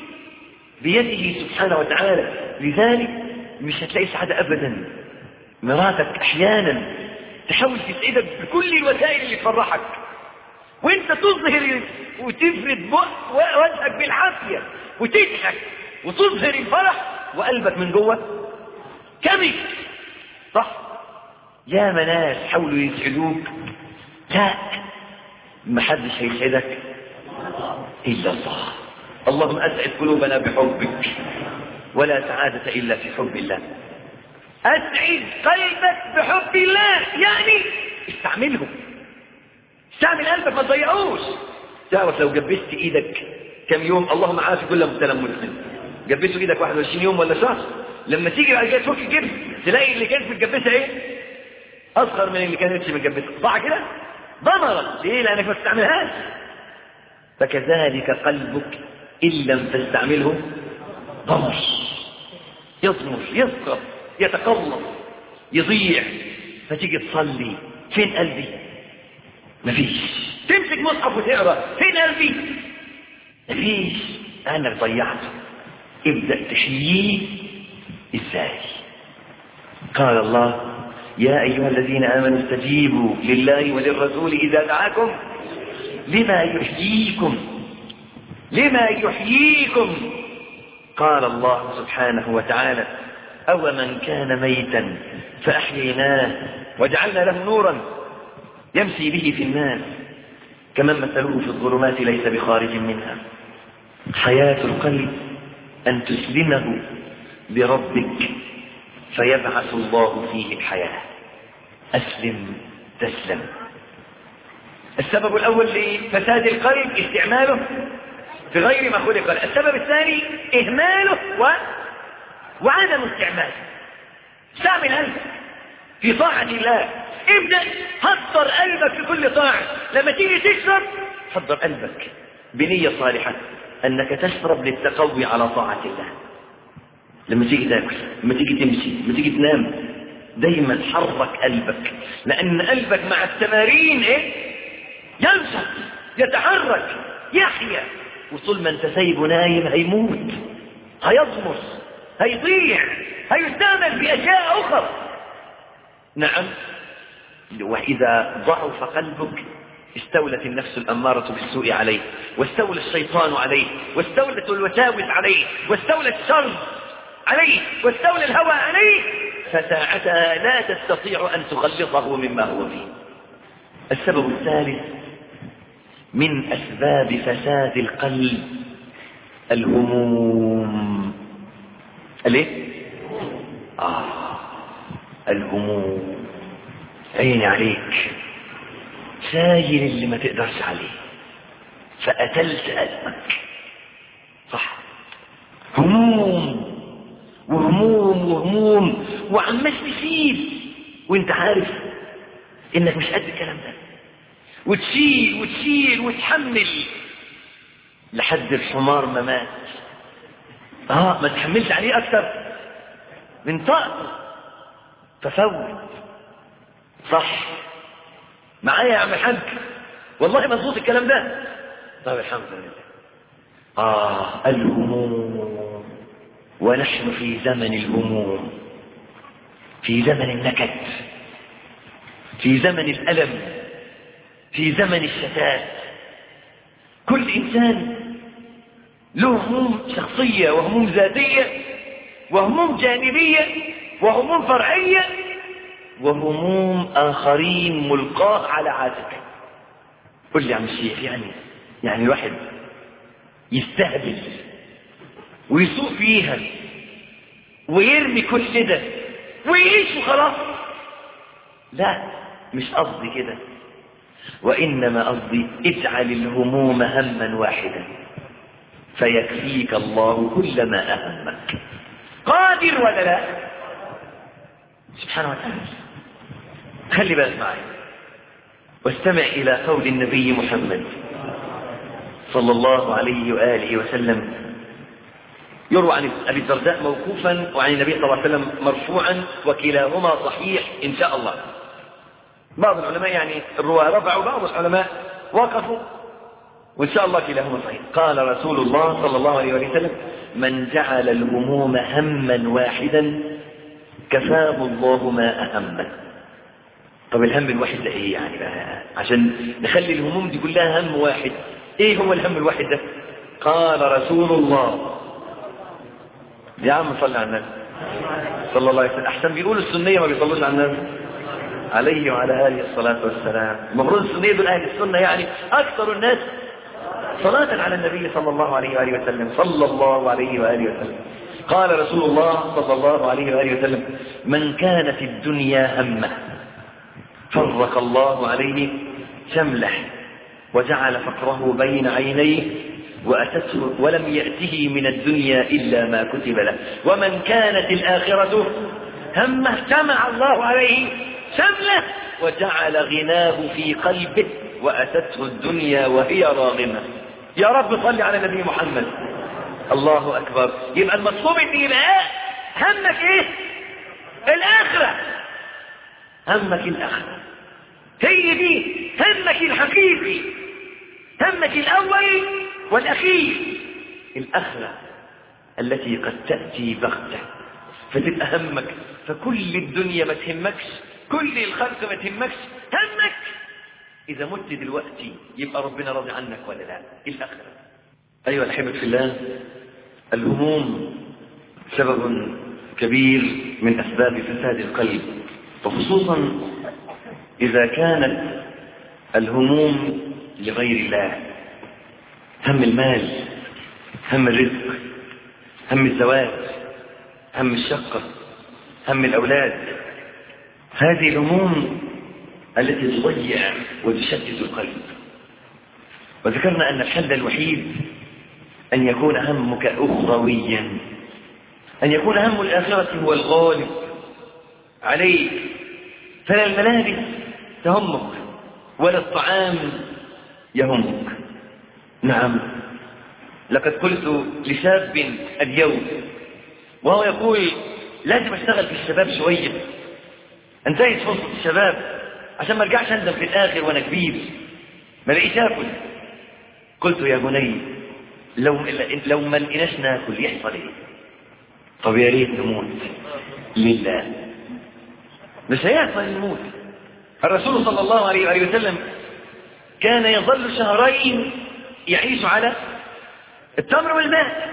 [SPEAKER 1] بيده سبحانه وتعالى لذلك مش هتلاقي سعادة أبدا مراتك أحيانا تحاول تسعدك بكل الوسائل اللي تفرحك وانت تظهر وتفرد وجهك بالعافية وتضحك وتظهر الفرح وقلبك من جوه كمك صح يا مناس حاولوا يسعدوك لا ما حدش هيسعدك إلا الله اللهم أسعد قلوبنا بحبك ولا سعادة إلا في حب الله أسعد قلبك بحب الله يعني استعمله استعمل قلبك ما تضيعوش تعرف لو جبست ايدك كم يوم اللهم عافي كل مبتلى مسلم جبسوا ايدك 21 يوم ولا شهر لما تيجي بعد كده تفك الجبس تلاقي اللي كانت متجبسه ايه اصغر من اللي كانتش متجبسه صح كده ضمرا ليه لانك ما تستعملهاش فكذلك قلبك ان لم تستعمله ضمر يضمر يسقط يتقلص يضيع فتيجي تصلي فين قلبي مفيش تمسك مصحف وتقرا فين قلبي مفيش انك ضيعته ابدا تحييه ازاي قال الله يا ايها الذين امنوا استجيبوا لله وللرسول اذا دعاكم لما يحييكم لما يحييكم قال الله سبحانه وتعالى أو من كان ميتا فأحييناه وجعلنا له نورا يمشي به في الناس كمن مثله في الظلمات ليس بخارج منها حياة القلب أن تسلمه لربك فيبعث الله فيه الحياة أسلم تسلم السبب الأول لفساد القلب استعماله في غير ما خلق له السبب الثاني إهماله و... وعدم استعماله استعمل قلبك في طاعة الله ابدأ حضر قلبك في كل طاعة لما تيجي تشرب حضر قلبك بنية صالحة أنك تشرب للتقوي على طاعة الله لما تيجي تاكل لما تيجي تمشي لما تيجي تنام دايما حرك قلبك لأن قلبك مع التمارين إيه؟ ينشط يتحرك يحيا وطول ما انت سايبه نايم هيموت هيضمر هيضيع هيستعمل في أشياء أخرى نعم وإذا ضعف قلبك استولت النفس الأمارة بالسوء عليه واستولى الشيطان عليه واستولت الوساوس عليه واستولى الشر عليه واستولى الهوى عليه فساعتها لا تستطيع أن تخلصه مما هو فيه السبب الثالث من أسباب فساد القلب الهموم الايه آه الهموم عيني عليك سايل اللي ما تقدرش عليه فقتلت قلبك صح هموم وهموم وهموم وعمال تسيب وانت عارف انك مش قد الكلام ده وتشيل وتشيل وتحمل لحد الحمار ما مات اه ما تحملش عليه اكتر من طاقته تفوت صح معايا يا عم الحاج والله مظبوط الكلام ده طيب الحمد لله آه الهموم ونحن في زمن الهموم في زمن النكد في زمن الألم في زمن الشتات كل إنسان له هموم شخصية وهموم ذاتية وهموم جانبية وهموم فرعية وهموم آخرين ملقاة على عاتقه قل لي يا عم الشيخ يعني يعني الواحد يستهبل ويسوق فيها ويرمي كل ده ويعيش وخلاص لا مش قصدي كده وإنما قصدي اجعل الهموم هما واحدا فيكفيك الله كل ما أهمك قادر ولا لا سبحانه وتعالى خلي بالك معي واستمع إلى قول النبي محمد صلى الله عليه وآله وسلم يروى عن أبي الدرداء موقوفا وعن النبي صلى الله عليه وسلم مرفوعا وكلاهما صحيح إن شاء الله بعض العلماء يعني الرواة رفعوا بعض العلماء وقفوا وإن شاء الله كلاهما صحيح قال رسول الله صلى الله عليه وسلم من جعل الهموم هما واحدا كفاه الله ما أهمه طب الهم الواحد ده ايه يعني بقى عشان نخلي الهموم دي كلها هم واحد ايه هو الهم الواحد ده قال رسول الله يا عم صل على النبي صلى الله عليه وسلم احسن بيقولوا السنيه ما بيصلوش على النبي عليه وعلى اله الصلاه والسلام المفروض السنيه دول اهل السنه يعني اكثر الناس صلاه على النبي صلى الله عليه واله وسلم صلى الله عليه واله وسلم قال رسول الله صلى الله عليه واله وسلم من كانت الدنيا همه فرق الله عليه شمله وجعل فقره بين عينيه وأتته ولم يأته من الدنيا إلا ما كتب له ومن كانت الآخرة همه جمع الله عليه شمله وجعل غناه في قلبه وأتته الدنيا وهي راغمة يا رب صل على النبي محمد الله أكبر يبقى المطلوب ان يبقى همك ايه الآخرة همك الآخرة هي دي همك الحقيقي همك الأول والأخير الآخرة التي قد تأتي بغتة فتبقى همك فكل الدنيا ما تهمكش كل الخلق ما تهمكش همك إذا مت دلوقتي يبقى ربنا راضي عنك ولا لا الآخرة أيها الأحبة في الله الهموم سبب كبير من أسباب فساد القلب وخصوصا إذا كانت الهموم لغير الله هم المال هم الرزق هم الزواج هم الشقة هم الأولاد هذه الهموم التي تضيع وتشتت القلب وذكرنا أن الحل الوحيد أن يكون همك أخرويا أن يكون هم الآخرة هو الغالب عليك فلا الملابس تهمك ولا الطعام يهمك نعم لقد قلت لشاب اليوم وهو يقول لازم اشتغل في الشباب شوية انتهت فرصة الشباب عشان ما ارجعش اندم في الاخر وانا كبير ما لاقيش اكل قلت يا بني لو لو ما لقيناش ناكل يحصل ايه طب يا ريت نموت لله مش هيحصل نموت الرسول صلى الله عليه وآله وسلم كان يظل شهرين يعيش على التمر والماء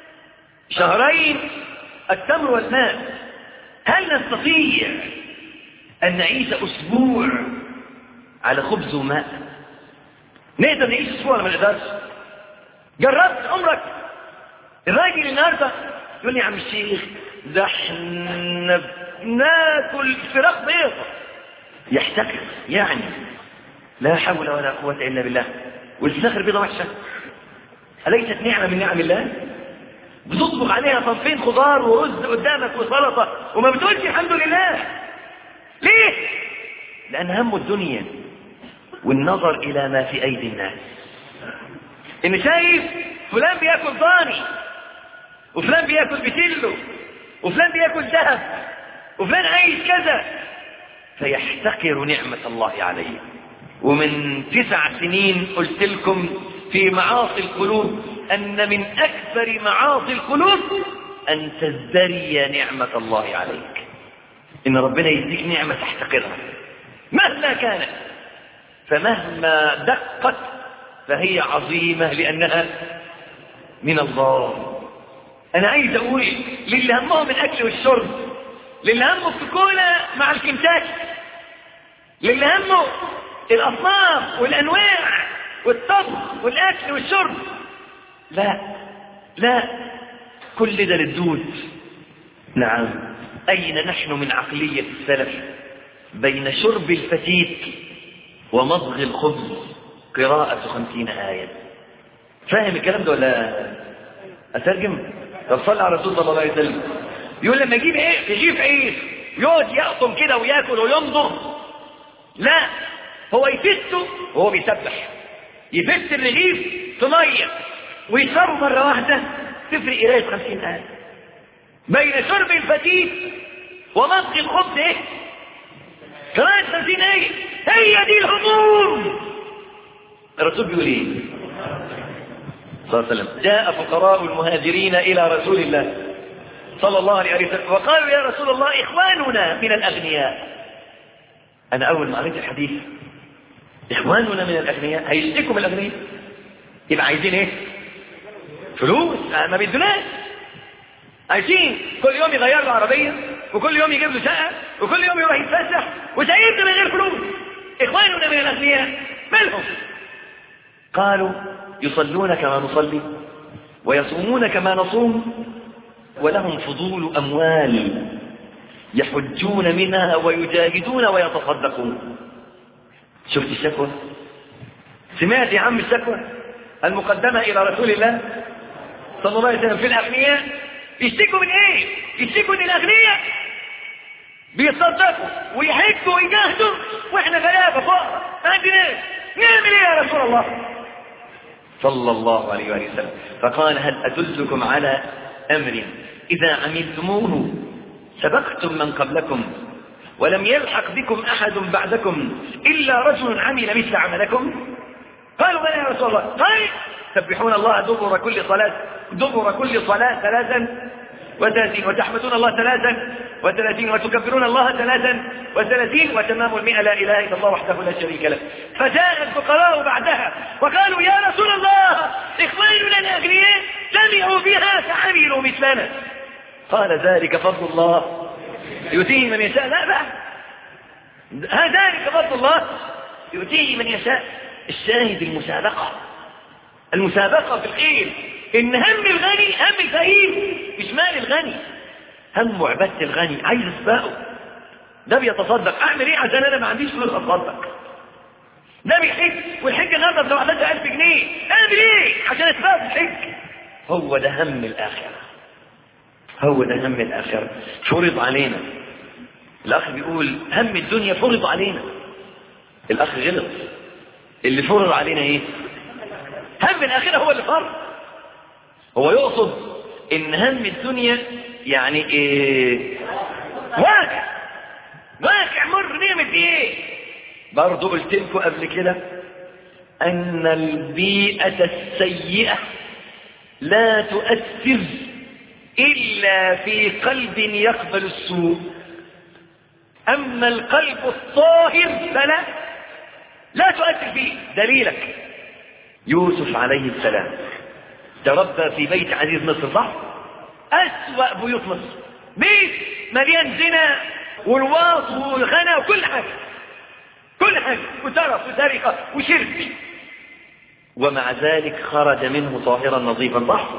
[SPEAKER 1] شهرين التمر والماء هل نستطيع أن نعيش أسبوع على خبز وماء نقدر نعيش أسبوع ولا ما نقدرش جربت عمرك الراجل النهارده يقول لي يا عم الشيخ ده احنا بناكل فراخ بيضة يحتكر يعني لا حول ولا قوة إلا بالله والفراخ البيضة وحشة أليست نعمة من نعم الله بتطبخ عليها صنفين خضار ورز قدامك وسلطة وما بتقولش الحمد لله ليه لأن هم الدنيا والنظر إلى ما في أيدي الناس إن شايف فلان بياكل ضاني وفلان بياكل بتلو وفلان بياكل ذهب وفلان عايش كذا فيحتقر نعمة الله عليه ومن تسع سنين قلت لكم في معاصي القلوب أن من أكبر معاصي القلوب أن تزدري نعمة الله عليك إن ربنا يديك نعمة تحتقرها مهما كانت فمهما دقت فهي عظيمة لأنها من الله أنا عايز أقول للي همهم الأكل والشرب للي همه الكولا مع الكنتاكي للي همه الأصناف والأنواع والطبخ والأكل والشرب لا لا كل ده للدود نعم أين نحن من عقلية السلف بين شرب الفتيت ومضغ الخبز قراءة خمسين آية فاهم الكلام ده ولا أترجم طب صلى على رسول الله عليه وسلم يقول لما يجيب ايه يجيب عيش يقعد يقطم كده وياكل ويمضغ لا هو يفته وهو بيسبح يفت الرغيف في ميه ويشربه مرة واحدة تفرق قراية خمسين آية بين شرب الفتيت ومضغ الخبز ايه قراءة خمسين آية هي دي الهموم الرسول بيقول ايه صلى الله عليه وسلم جاء فقراء المهاجرين إلى رسول الله صلى الله عليه وسلم وقالوا يا رسول الله إخواننا من الأغنياء أنا أول ما قريت الحديث إخواننا من الأغنياء هيشتكوا من الأغنياء يبقى عايزين إيه؟ فلوس ما بيدوناش عايزين كل يوم يغير له عربية وكل يوم يجيب له شقة وكل يوم يروح يتفسح وسايبنا من غير فلوس إخواننا من الأغنياء مالهم؟ قالوا يصلون كما نصلي ويصومون كما نصوم ولهم فضول أموال يحجون منها ويجاهدون ويتصدقون شفت الشكوى سمعت يا عم الشكوى المقدمة إلى رسول الله صلى الله عليه وسلم في الأغنياء يشتكوا من إيه؟ يشتكوا من الأغنياء بيتصدقوا ويحجوا ويجاهدوا وإحنا غلابة فقراء ما عندناش نعمل إيه يا رسول الله؟ صلى الله عليه وآله وسلم فقال هل أدلكم على أمر إذا عملتموه سبقتم من قبلكم ولم يلحق بكم أحد بعدكم إلا رجل عمل مثل عملكم قالوا بلى يا رسول الله قال تسبحون الله دبر كل صلاة دبر كل صلاة ثلاثا وثلاثين وتحمدون الله ثلاثا وثلاثين وتكبرون الله ثلاثا وثلاثين وتمام المئة لا إله إلا الله وحده لا شريك له فجاء الفقراء بعدها وقالوا يا رسول الله إخواننا الأغنياء سمعوا بها فعملوا مثلنا قال ذلك فضل الله يؤتيه من يشاء لا بقى ذلك فضل الله يؤتيه من يشاء الشاهد المسابقة المسابقة في الخير ان هم الغني هم الفقير مش مال الغني هم عبادة الغني عايز اسبقه ده بيتصدق اعمل ايه عشان انا ما عنديش فلوس اتصدق ده بيحج والحج النهارده ب 17000 جنيه اعمل ايه عشان اسبقه في الحج هو ده هم الاخره هو ده هم الاخره فرض علينا الاخ بيقول هم الدنيا فرض علينا الاخ غلط اللي فرض علينا ايه هم الاخره هو اللي فرض هو يقصد ان هم الدنيا يعني ايه واقع واقع مر نعمل فيه ايه برضه قلت لكم قبل كده ان البيئة السيئة لا تؤثر الا في قلب يقبل السوء اما القلب الطاهر فلا لا تؤثر فيه دليلك يوسف عليه السلام تربى في بيت عزيز مصر صح أسوأ بيوت مصر بيت مليان زنا والواص والغنى وكل حاجة كل حاجة وترف وسرقة وشرك ومع ذلك خرج منه طاهرا نظيفا صح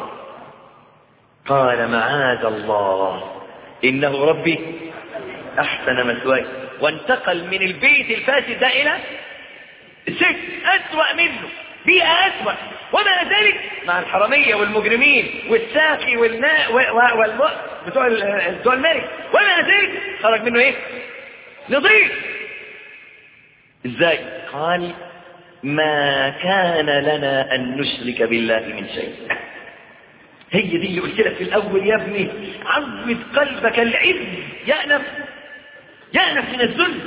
[SPEAKER 1] قال معاذ الله إنه ربي أحسن مثواي وانتقل من البيت الفاسد ده إلى السجن أسوأ منه بيئة أسوأ ومع ذلك مع الحرامية والمجرمين والساقي والناء والم... بتوع بتوع الملك ومع ذلك خرج منه ايه؟ نظيف ازاي؟ قال ما كان لنا ان نشرك بالله من شيء هي دي اللي قلت لك في الاول يا ابني عود قلبك العز يأنف يأنف من الذل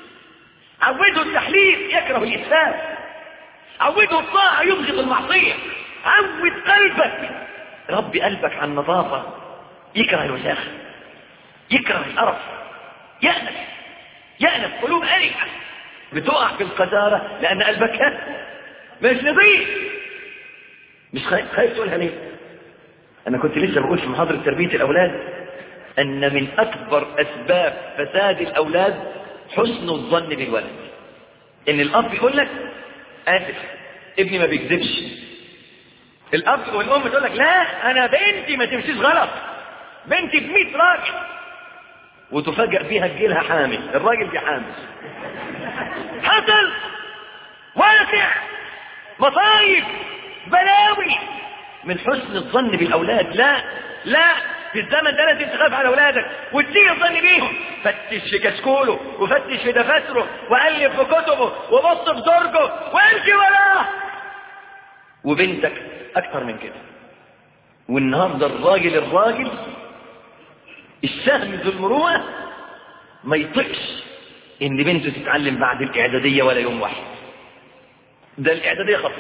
[SPEAKER 1] عوده التحليل يكره الإسلام عوده الطاعة يبغض المعصية عود قلبك ربي قلبك عن النظافة يكره الوساخة يكره القرف يأنف يأنف قلوب أريحة بتقع في القذارة لأن قلبك مش نظيف مش خايف خايف تقولها ليه أنا كنت لسه بقول في محاضرة تربية الأولاد أن من أكبر أسباب فساد الأولاد حسن الظن بالولد إن الأب يقول لك آسف ابني ما بيكذبش الأب والأم تقول لك لا أنا بنتي ما تمشيش غلط بنتي ب 100 راجل وتفاجأ بيها تجيلها حامل الراجل دي حامل حصل واقع مصايب بلاوي من حسن الظن بالأولاد لا لا في الزمن ده لازم تخاف على أولادك وتسيء الظن بيهم فتش في كشكوله وفتش في دفاتره وألف في كتبه وبص في درجه وامشي وراه وبنتك أكثر من كده والنهارده الراجل الراجل السهم ذو المروءة ما يطقش إن بنته تتعلم بعد الإعدادية ولا يوم واحد ده الإعدادية خطر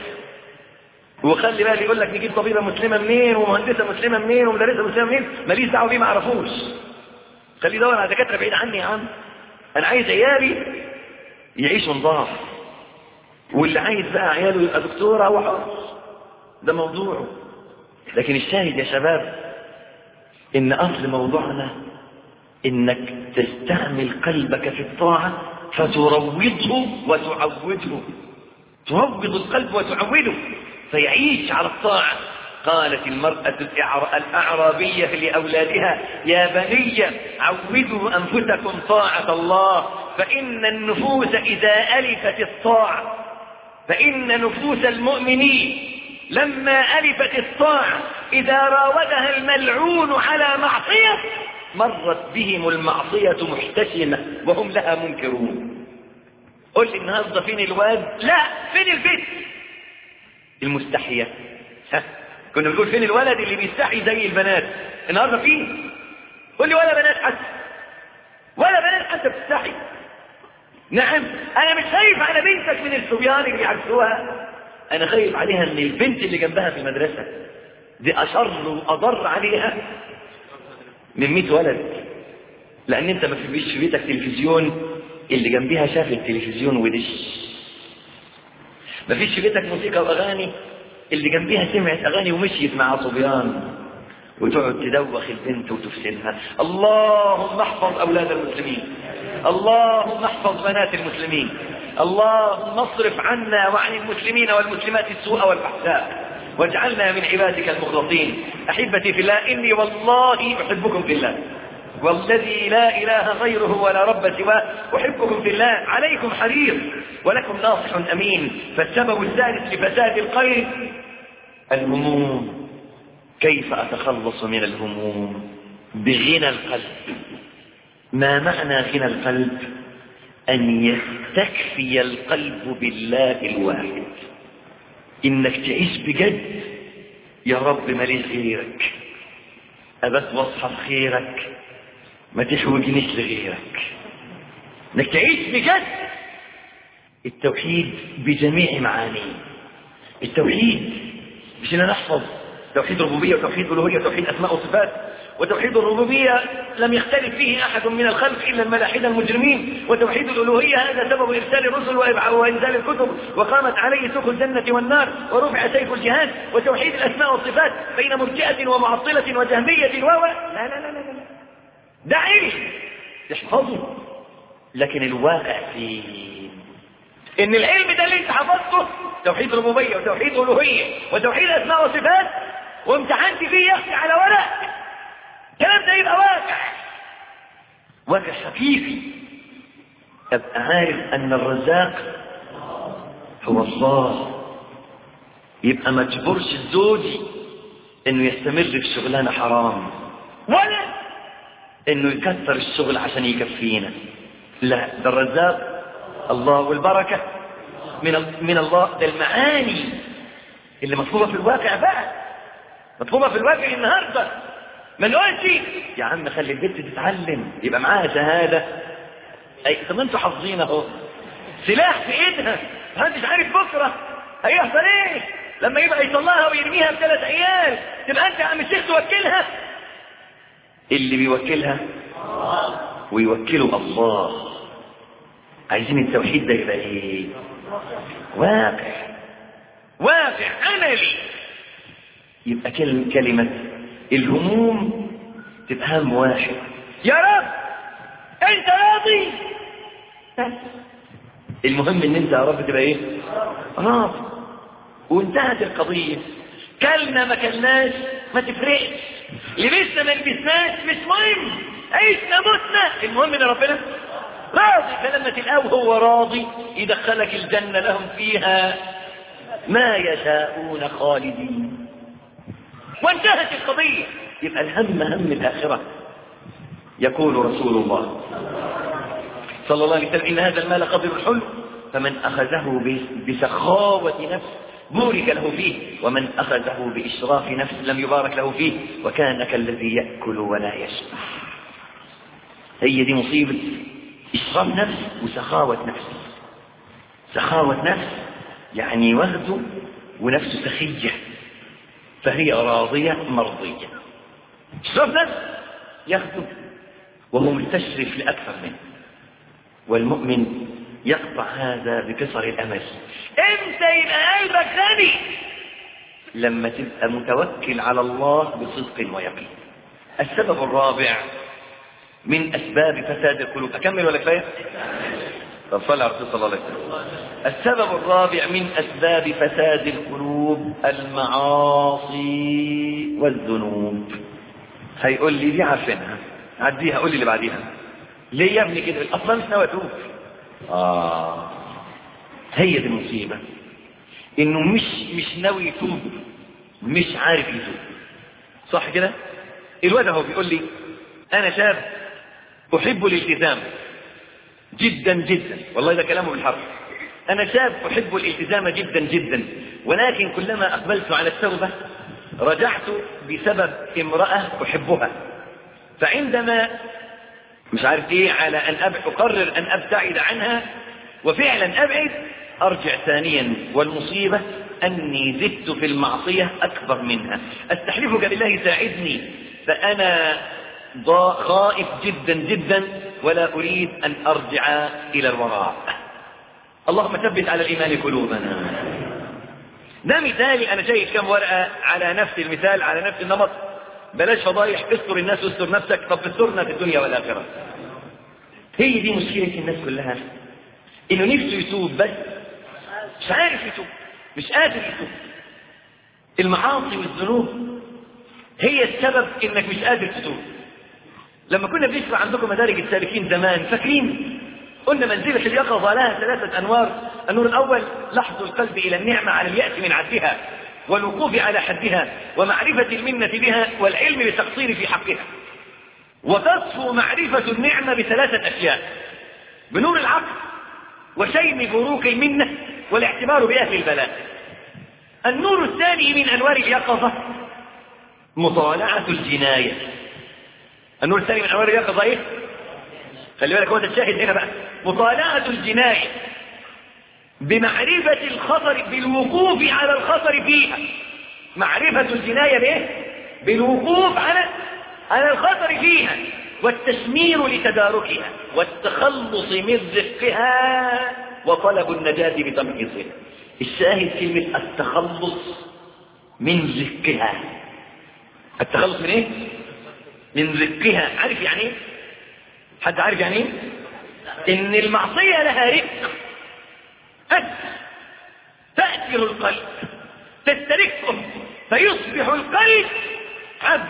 [SPEAKER 1] وخلي بالي يقول لك نجيب طبيبه مسلمه منين ومهندسه مسلمه منين ومدرسه مسلمه منين ماليش دعوه بيه ما اعرفوش خليه يدور على دكاتره بعيد عني يا عم انا عايز عيالي يعيشوا نظام واللي عايز بقى عياله يبقى دكتور هو حر ده موضوعه لكن الشاهد يا شباب ان اصل موضوعنا انك تستعمل قلبك في الطاعه فتروضه وتعوده تروض القلب وتعوده فيعيش على الطاعة قالت المرأة الأعرابية لأولادها يا بني عودوا أنفسكم طاعة الله فإن النفوس إذا ألفت الطاعة فإن نفوس المؤمنين لما ألفت الطاعة إذا راودها الملعون على معصية مرت بهم المعصية محتشمة وهم لها منكرون قل لي النهارده فين الواد لا فين البيت المستحية ها كنا بنقول فين الولد اللي بيستحي زي البنات النهارده فين قول لي ولا بنات حتى ولا بنات حتى بتستحي نعم انا مش خايف على بنتك من الصبيان اللي بيعكسوها انا خايف عليها ان البنت اللي جنبها في المدرسة دي اشر واضر عليها من 100 ولد لان انت ما فيش في بيتك تلفزيون اللي جنبيها شاف التلفزيون ودش ما فيش في بيتك موسيقى واغاني اللي جنبيها سمعت اغاني ومشيت مع صبيان وتقعد تدوخ البنت وتفسدها اللهم احفظ اولاد المسلمين اللهم احفظ بنات المسلمين اللهم اصرف عنا وعن المسلمين والمسلمات السوء والفحشاء واجعلنا من عبادك المخلصين احبتي في الله اني والله احبكم في الله والذي لا إله غيره ولا رب سواه أحبكم في الله عليكم حريص ولكم ناصح أمين فالسبب الثالث لفساد القلب الهموم كيف أتخلص من الهموم بغنى القلب ما معنى غنى القلب أن يستكفي القلب بالله الواحد إنك تعيش بجد يا رب ماليش غيرك أبت وصحف خيرك ما تحوجنيش لغيرك انك تعيش بجد التوحيد بجميع معانيه التوحيد مش ان نحفظ توحيد ربوبيه وتوحيد الوهيه وتوحيد اسماء وصفات وتوحيد الربوبيه لم يختلف فيه احد من الخلق الا الملاحده المجرمين وتوحيد الالوهيه هذا سبب ارسال الرسل وانزال الكتب وقامت عليه سوق الجنه والنار ورفع سيف الجهاد وتوحيد الاسماء والصفات بين مرجئه ومعطله وجهميه و لا لا لا لا, لا. ده علم تحفظه لكن الواقع فيه ان العلم ده اللي انت حفظته توحيد ربوبيه وتوحيد الوهيه وتوحيد اسماء وصفات وامتحنت فيه يخفي على ورق الكلام ده يبقى واقع واقع حقيقي ابقى عارف ان الرزاق هو الله يبقى ما تجبرش زوجي انه يستمر في شغلانه حرام ولا انه يكثر الشغل عشان يكفينا لا ده الرزاق الله والبركة من من الله ده المعاني اللي مطلوبة في الواقع بقى مطلوبة في الواقع النهاردة ما نقولش يا عم خلي البنت تتعلم يبقى معاها شهادة أي طب انتوا حافظين اهو سلاح في ايدها محدش عارف بكرة هيحصل ايه لما يبقى يطلعها ويرميها بثلاث عيال تبقى انت يا عم الشيخ توكلها اللي بيوكلها ويوكله الله عايزين التوحيد ده يبقى ايه واقع واقع عملي يبقى كلمة الهموم تبقى هم واحد يا رب انت راضي المهم ان انت يا رب تبقى ايه راضي وانتهت القضية كلنا ما كلناش ما تفرقش لبسنا ما لبسناش مش مهم عيشنا متنا المهم ان ربنا راضي فلما تلقاه هو راضي يدخلك الجنة لهم فيها ما يشاءون خالدين وانتهت القضية يبقى الهم هم الآخرة يقول رسول الله صلى الله عليه وسلم إن هذا المال قدر الحلم فمن أخذه بسخاوة نفس بورك له فيه ومن أخذه بإشراف نفس لم يبارك له فيه وكان كالذي يأكل ولا يشبع هي دي مصيبة إشراف نفس وسخاوة نفس سخاوة نفس يعني وغد ونفس سخية فهي راضية مرضية إشراف نفس يغدو وهو مستشرف لأكثر منه والمؤمن يقطع هذا بكسر الأمل امتى يبقى قلبك غني لما تبقى متوكل على الله بصدق ويقين السبب الرابع من أسباب فساد القلوب أكمل ولا كفاية؟ طب صلى على الرسول صلى الله عليه وسلم السبب الرابع من أسباب فساد القلوب المعاصي والذنوب هيقول لي دي عارفينها عديها قول لي اللي بعديها ليه يا ابني كده اصلا مش ناوي اتوب اه هي دي المصيبه انه مش مش ناوي يتوب مش عارف يتوب صح كده الواد اهو بيقول لي انا شاب احب الالتزام جدا جدا والله ده كلامه بالحرف انا شاب احب الالتزام جدا جدا ولكن كلما اقبلت على التوبه رجعت بسبب امراه احبها فعندما مش عارف ايه على ان أب... اقرر ان ابتعد عنها وفعلا ابعد ارجع ثانيا والمصيبة اني زدت في المعصية اكبر منها استحلفك بالله ساعدني فانا ضا... خائف جدا جدا ولا اريد ان ارجع الى الوراء اللهم ثبت على الايمان قلوبنا ده مثالي انا شايف كم ورقة على نفس المثال على نفس النمط بلاش فضايح استر الناس واستر نفسك طب استرنا في الدنيا والآخرة هي دي مشكلة الناس كلها انه نفسه يتوب بس مش عارف يتوب مش قادر يتوب المعاصي والذنوب هي السبب انك مش قادر تتوب لما كنا بنسمع عندكم مدارج السالكين زمان فاكرين قلنا منزلة اليقظة لها ثلاثة أنوار النور الأول لحظ القلب إلى النعمة على اليأس من عدها والوقوف على حدها ومعرفة المنة بها والعلم بالتقصير في حقها وتصفو معرفة النعمة بثلاثة أشياء بنور العقل وشيم بروق المنة والاعتبار بأهل البلاء النور الثاني من أنوار اليقظة مطالعة الجناية النور الثاني من أنوار اليقظة إيه؟ خلي بالك هو ده الشاهد هنا بقى مطالعة الجناية بمعرفة الخطر بالوقوف على الخطر فيها معرفة الجناية بايه بالوقوف على على الخطر فيها والتشمير لتداركها والتخلص من رزقها وطلب النجاة بتمحيصها الشاهد كلمة التخلص من رزقها التخلص من ايه من رزقها عارف يعني ايه حد عارف يعني ايه ان المعصية لها رزق أجل تأثر القلب تستركه فيصبح القلب عبد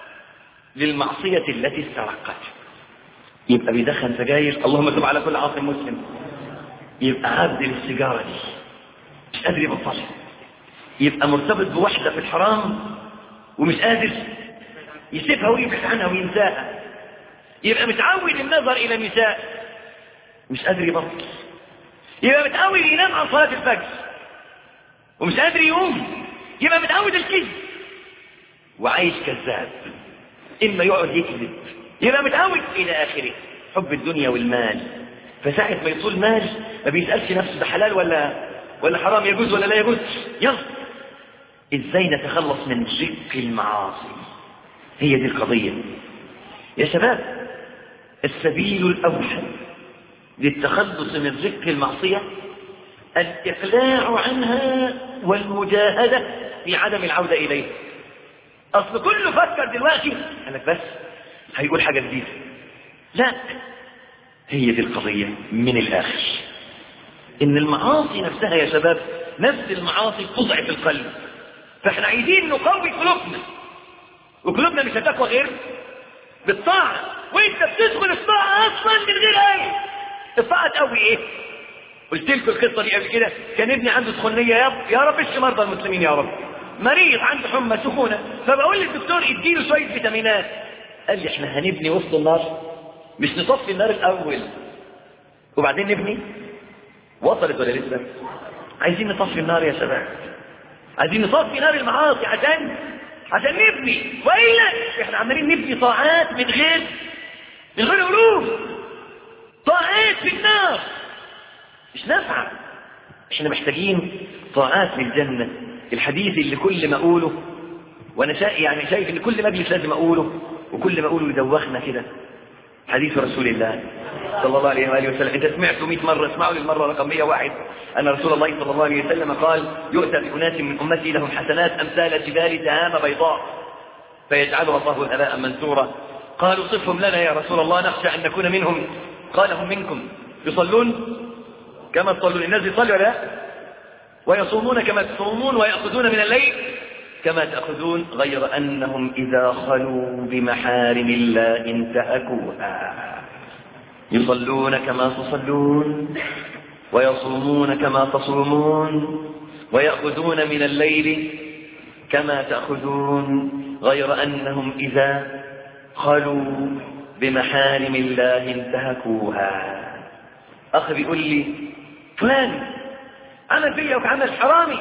[SPEAKER 1] للمعصية التي استرقت يبقى بيدخن سجاير اللهم تب على كل عاصم مسلم يبقى عبد للسيجارة دي مش قادر يبطلها يبقى مرتبط بوحدة في الحرام ومش قادر يسيبها ويبحث عنها وينساها يبقى متعود النظر إلى النساء مش قادر يبطل يبقى متعود ينام عن صلاة الفجر ومش قادر يقوم يبقى متعود الكذب وعايش كذاب إما يقعد يكذب يبقى متعود إلى آخره حب الدنيا والمال فساعة ما يطول مال ما بيسألش نفسه ده حلال ولا ولا حرام يجوز ولا لا يجوز يلا ازاي نتخلص من شق المعاصي هي دي القضية يا شباب السبيل الأوحد للتخلص من رق المعصية الإقلاع عنها والمجاهدة في عدم العودة إليها أصل كله فكر دلوقتي قال لك بس هيقول حاجة جديدة لا هي دي القضية من الآخر إن المعاصي نفسها يا شباب نفس المعاصي تضعف القلب فاحنا عايزين نقوي قلوبنا وقلوبنا مش هتقوى غير بالطاعة وانت بتدخل الطاعة اصلا من غير ايه الطاعة تقوي ايه قلت لكم القصة دي قبل كده كان ابني عنده سخونية يا رب يا رب اشفي مرضى المسلمين يا رب مريض عنده حمى سخونة فبقول للدكتور اديله شوية فيتامينات قال لي احنا هنبني وسط النار مش نطفي النار الاول وبعدين نبني وصلت ولا لسه عايزين نطفي النار يا شباب عايزين نطفي نار المعاصي عشان عشان نبني والا احنا عمالين نبني طاعات من غير من غير قلوب طاعات في النار مش نافعه احنا محتاجين طاعات للجنه الحديث اللي كل ما اقوله وانا شا... يعني شايف ان كل مجلس لازم اقوله وكل ما اقوله يدوخنا كده حديث رسول الله صلى الله عليه وآله وسلم انت سمعته 100 مرة اسمعوا للمرة رقم 101 أن رسول الله صلى الله عليه وسلم قال يؤتى بأناس من أمتي لهم حسنات أمثال جبال تهام بيضاء فيجعلها الله هباء منثورا قالوا صفهم لنا يا رسول الله نخشى أن نكون منهم قال هم منكم يصلون كما تصلون الناس يصلوا لا ويصومون كما تصومون ويأخذون من الليل كما تأخذون غير أنهم إذا خلوا بمحارم الله انتهكوها يصلون كما تصلون ويصومون كما تصومون ويأخذون من الليل كما تأخذون غير أنهم إذا خلوا بمحارم الله انتهكوها أخ بيقول لي فلان عمل فيا وعمل حرامي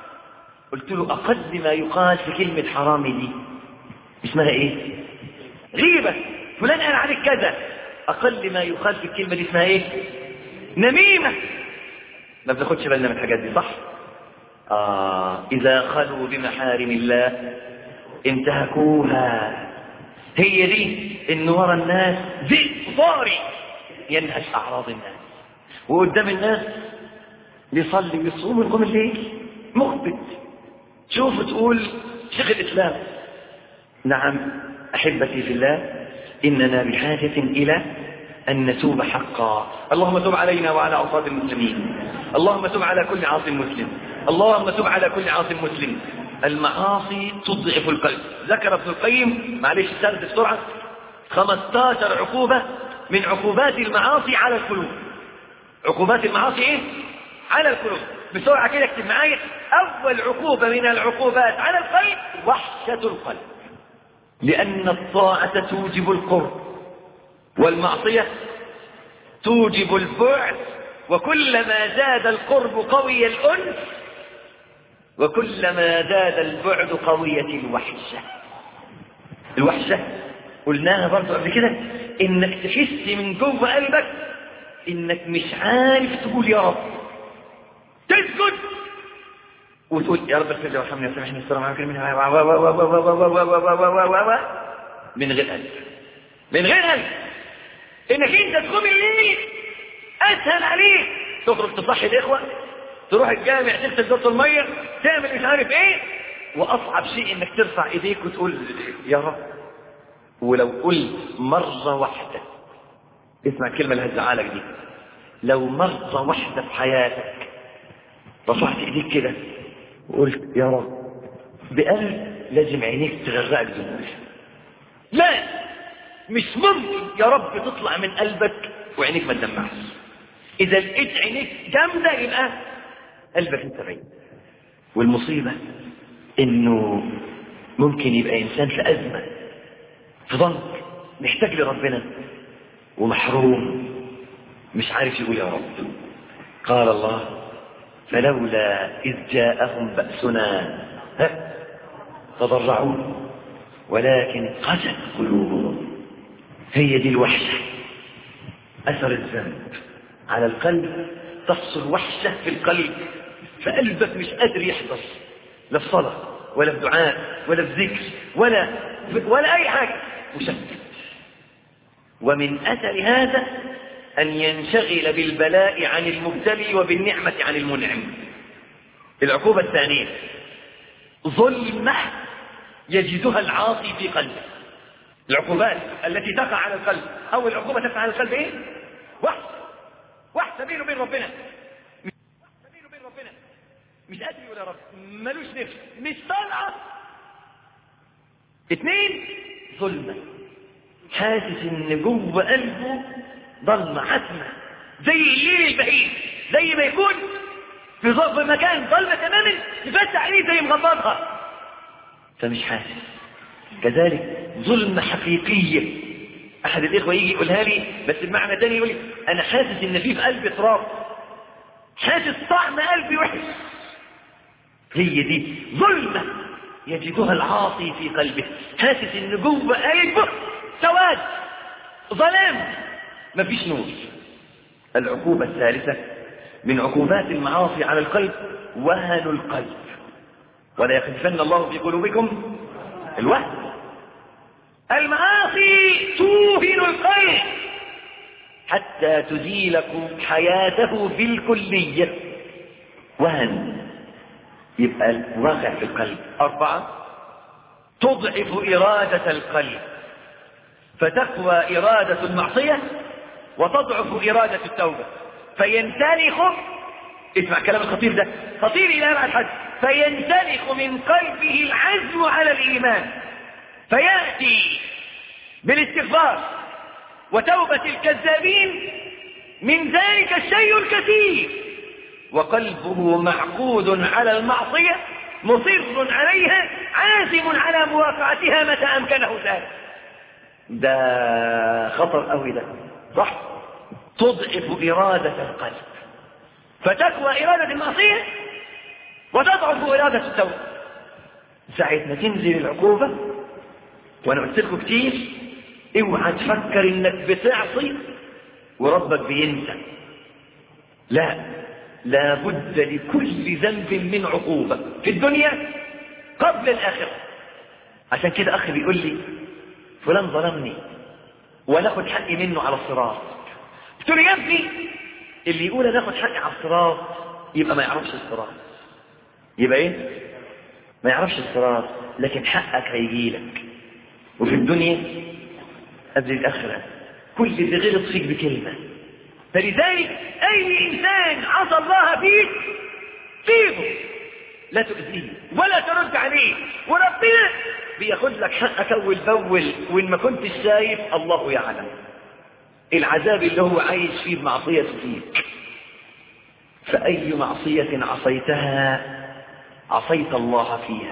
[SPEAKER 1] قلت له أقل ما يقال في كلمة حرامي دي اسمها إيه غيبة فلان قال عليك كذا أقل ما يقال في الكلمة دي اسمها إيه نميمة ما بناخدش بالنا من الحاجات دي صح آه إذا خلوا بمحارم الله انتهكوها هي دي إن ورا الناس ذئب ضاري ينهش أعراض الناس وقدام الناس بيصلي ويصوم ويقوم الليل مخبت شوف تقول شيخ الإسلام نعم أحبتي في الله إننا بحاجة إلى أن نتوب حقا اللهم تب علينا وعلى أوصاد المسلمين اللهم تب على كل عاص مسلم اللهم تب على كل عاص مسلم المعاصي تضعف القلب ذكر ابن القيم معلش سرد بسرعة 15 عقوبة من عقوبات المعاصي على القلوب عقوبات المعاصي ايه على القلوب بسرعة كده اكتب معايا أول عقوبة من العقوبات على القلب وحشة القلب لأن الطاعة توجب القرب والمعصية توجب البعد وكلما زاد القرب قوي الأنس وكلما زاد البعد قوية الوحشة الوحشة قلناها برضو قبل كده انك تحس من جوه قلبك انك مش عارف تقول يا رب تسكت وتقول يا رب اغفر لي وارحمني وسامحني السلام عليكم من غير قلب من غير قلب انك انت تقوم الليل اسهل عليك تخرج تصحي الاخوه تروح الجامع تغسل دورة الميه تعمل مش عارف ايه واصعب شيء انك ترفع ايديك وتقول يا رب ولو قلت مرة واحدة اسمع الكلمة اللي هتزعلك دي لو مرة واحدة في حياتك رفعت ايديك كده وقلت يا رب بقلب لازم عينيك تغرقك دموع لا مش ممكن يا رب تطلع من قلبك وعينيك ما تدمعش اذا لقيت عينيك جامدة يبقى قلبك انت بعيد والمصيبة انه ممكن يبقى انسان في ازمة في ضنك محتاج لربنا ومحروم مش عارف يقول يا رب قال الله فلولا إذ جاءهم بأسنا ها؟ تضرعوا ولكن قست قلوبهم هي دي الوحشة أثر الذنب على القلب تحصل وحشة في القلب فقلبك مش قادر يحضر لا في صلاة ولا في دعاء ولا في ذكر ولا ولا أي حاجة مشتت ومن أثر هذا أن ينشغل بالبلاء عن المبتلي وبالنعمة عن المنعم العقوبة الثانية ظلمة يجدها العاصي في قلبه العقوبات التي تقع على القلب أول عقوبة تقع على القلب إيه؟ وحش وحش بينه وبين ربنا وحش بينه وبين ربنا مش قادر يقول يا رب ملوش نفس مش طالعة اثنين ظلمة حاسس ان جوه قلبه ضلمة حتمة زي الليل البعيد زي ما يكون في ظرف مكان ضلمة تماما يفتح عينيه زي مغمضها فمش حاسس كذلك ظلمة حقيقية أحد الإخوة يجي يقولها لي بس بمعنى تاني يقول لي أنا حاسس إن في في قلبي تراب حاسس طعم قلبي وحش هي دي ظلمة يجدها العاصي في قلبه حاسس إن جوه قلبه سواد ظلام مفيش نور العقوبة الثالثة من عقوبات المعاصي على القلب وهن القلب ولا يخلفن الله في قلوبكم الوهن المعاصي توهن القلب حتى تزيلكم حياته بالكلية وهن يبقى واقع في القلب أربعة تضعف إرادة القلب فتقوى إرادة المعصية وتضعف إرادة التوبة فينسلخ اسمع كلام الخطير ده خطير إلى أبعد حد فينسلخ من قلبه العزم على الإيمان فيأتي بالاستغفار وتوبة الكذابين من ذلك الشيء الكثير وقلبه معقود على المعصية مصر عليها عازم على مواقعتها متى أمكنه ذلك ده خطر قوي ده صح تضعف إرادة القلب فتقوى إرادة المعصية وتضعف إرادة التوبة ساعة ما تنزل العقوبة وأنا قلت لكم كتير اوعى تفكر إنك بتعصي وربك بينسى لا لابد لكل ذنب من عقوبة في الدنيا قبل الآخرة عشان كده أخي بيقول لي فلان ظلمني وناخد حقي منه على الصراط قلت له يا ابني اللي يقول انا اخد حقي على الصراط يبقى ما يعرفش الصراط يبقى ايه ما يعرفش الصراط لكن حقك هيجي لك وفي الدنيا قبل الاخره كل اللي غلط فيك بكلمه فلذلك اي انسان عصى الله فيك سيبه لا تؤذيه ولا ترد عليه وربنا بياخد لك حقك اول باول وان ما كنتش شايف الله يعلم العذاب اللي هو عايش فيه بمعصية فيك فأي معصية عصيتها عصيت الله فيها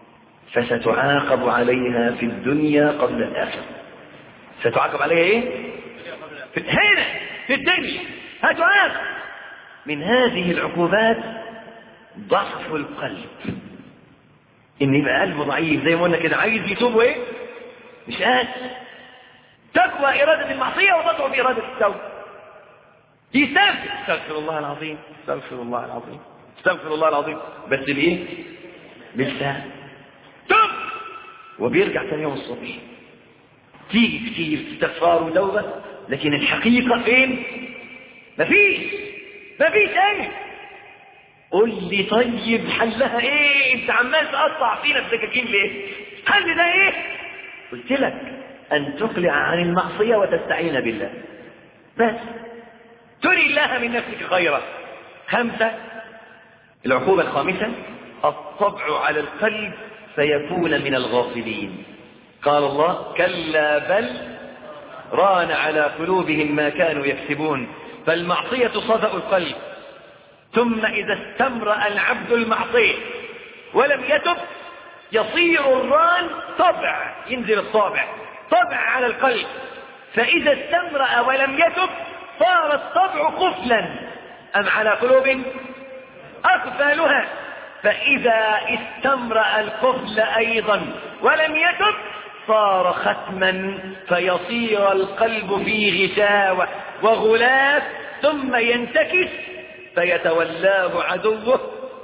[SPEAKER 1] فستعاقب عليها في الدنيا قبل الآخرة ستعاقب عليها ايه في هنا في الدنيا هتعاقب من هذه العقوبات ضعف القلب ان يبقى قلبه ضعيف زي ما قلنا كده عايز يتوب وايه مش قادر تقوى إرادة المعصية وتضعف إرادة التوبة يستغفر استغفر الله العظيم استغفر الله العظيم استغفر الله العظيم بس بايه بالسهل تب وبيرجع ثاني يوم الصبح تيجي كتير استغفار وتوبة لكن الحقيقة فين مفيش مفيش ايه قول لي طيب حلها ايه انت عمال تقطع فينا بسكاكين ليه حل ده ايه قلت لك ان تقلع عن المعصية وتستعين بالله بس تري الله من نفسك خيرا خمسة العقوبة الخامسة الطبع على القلب فيكون من الغافلين قال الله كلا بل ران على قلوبهم ما كانوا يكسبون فالمعصية صدأ القلب ثم إذا استمرأ العبد المعصية ولم يتب يصير الران طبع ينزل الطابع طبع على القلب فإذا استمرأ ولم يتب صار الطبع قفلا أم على قلوب أقفالها فإذا استمرأ القفل أيضا ولم يتب صار ختما فيصير القلب في غشاوة وغلاف ثم ينتكس فيتولاه عدوه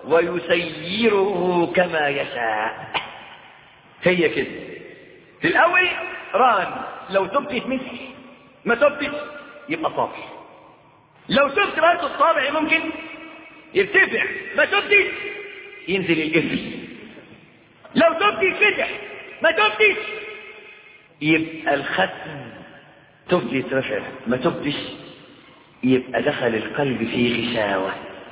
[SPEAKER 1] ويسيره كما يشاء هي كده في الأول ران لو تبت يتمسح ما تبتش يبقى صافي لو تبت برضه الطابع ممكن يرتفع ما تبتش ينزل القفل لو تبت يتفتح ما تبتش يبقى الختم تبت يترفع ما تبتش يبقى دخل القلب في غشاوة